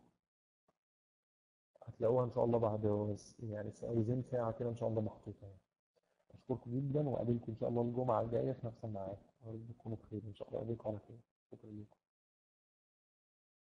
هتلاقوها ان شاء الله بعد يعني عايزين ساعه كده ان شاء الله محطوطه يعني اشكركم جدا واقابلكم ان شاء الله الجمعه الجايه في نفس الميعاد يا رب تكونوا بخير ان شاء الله اقابلكم على خير شكرا لكم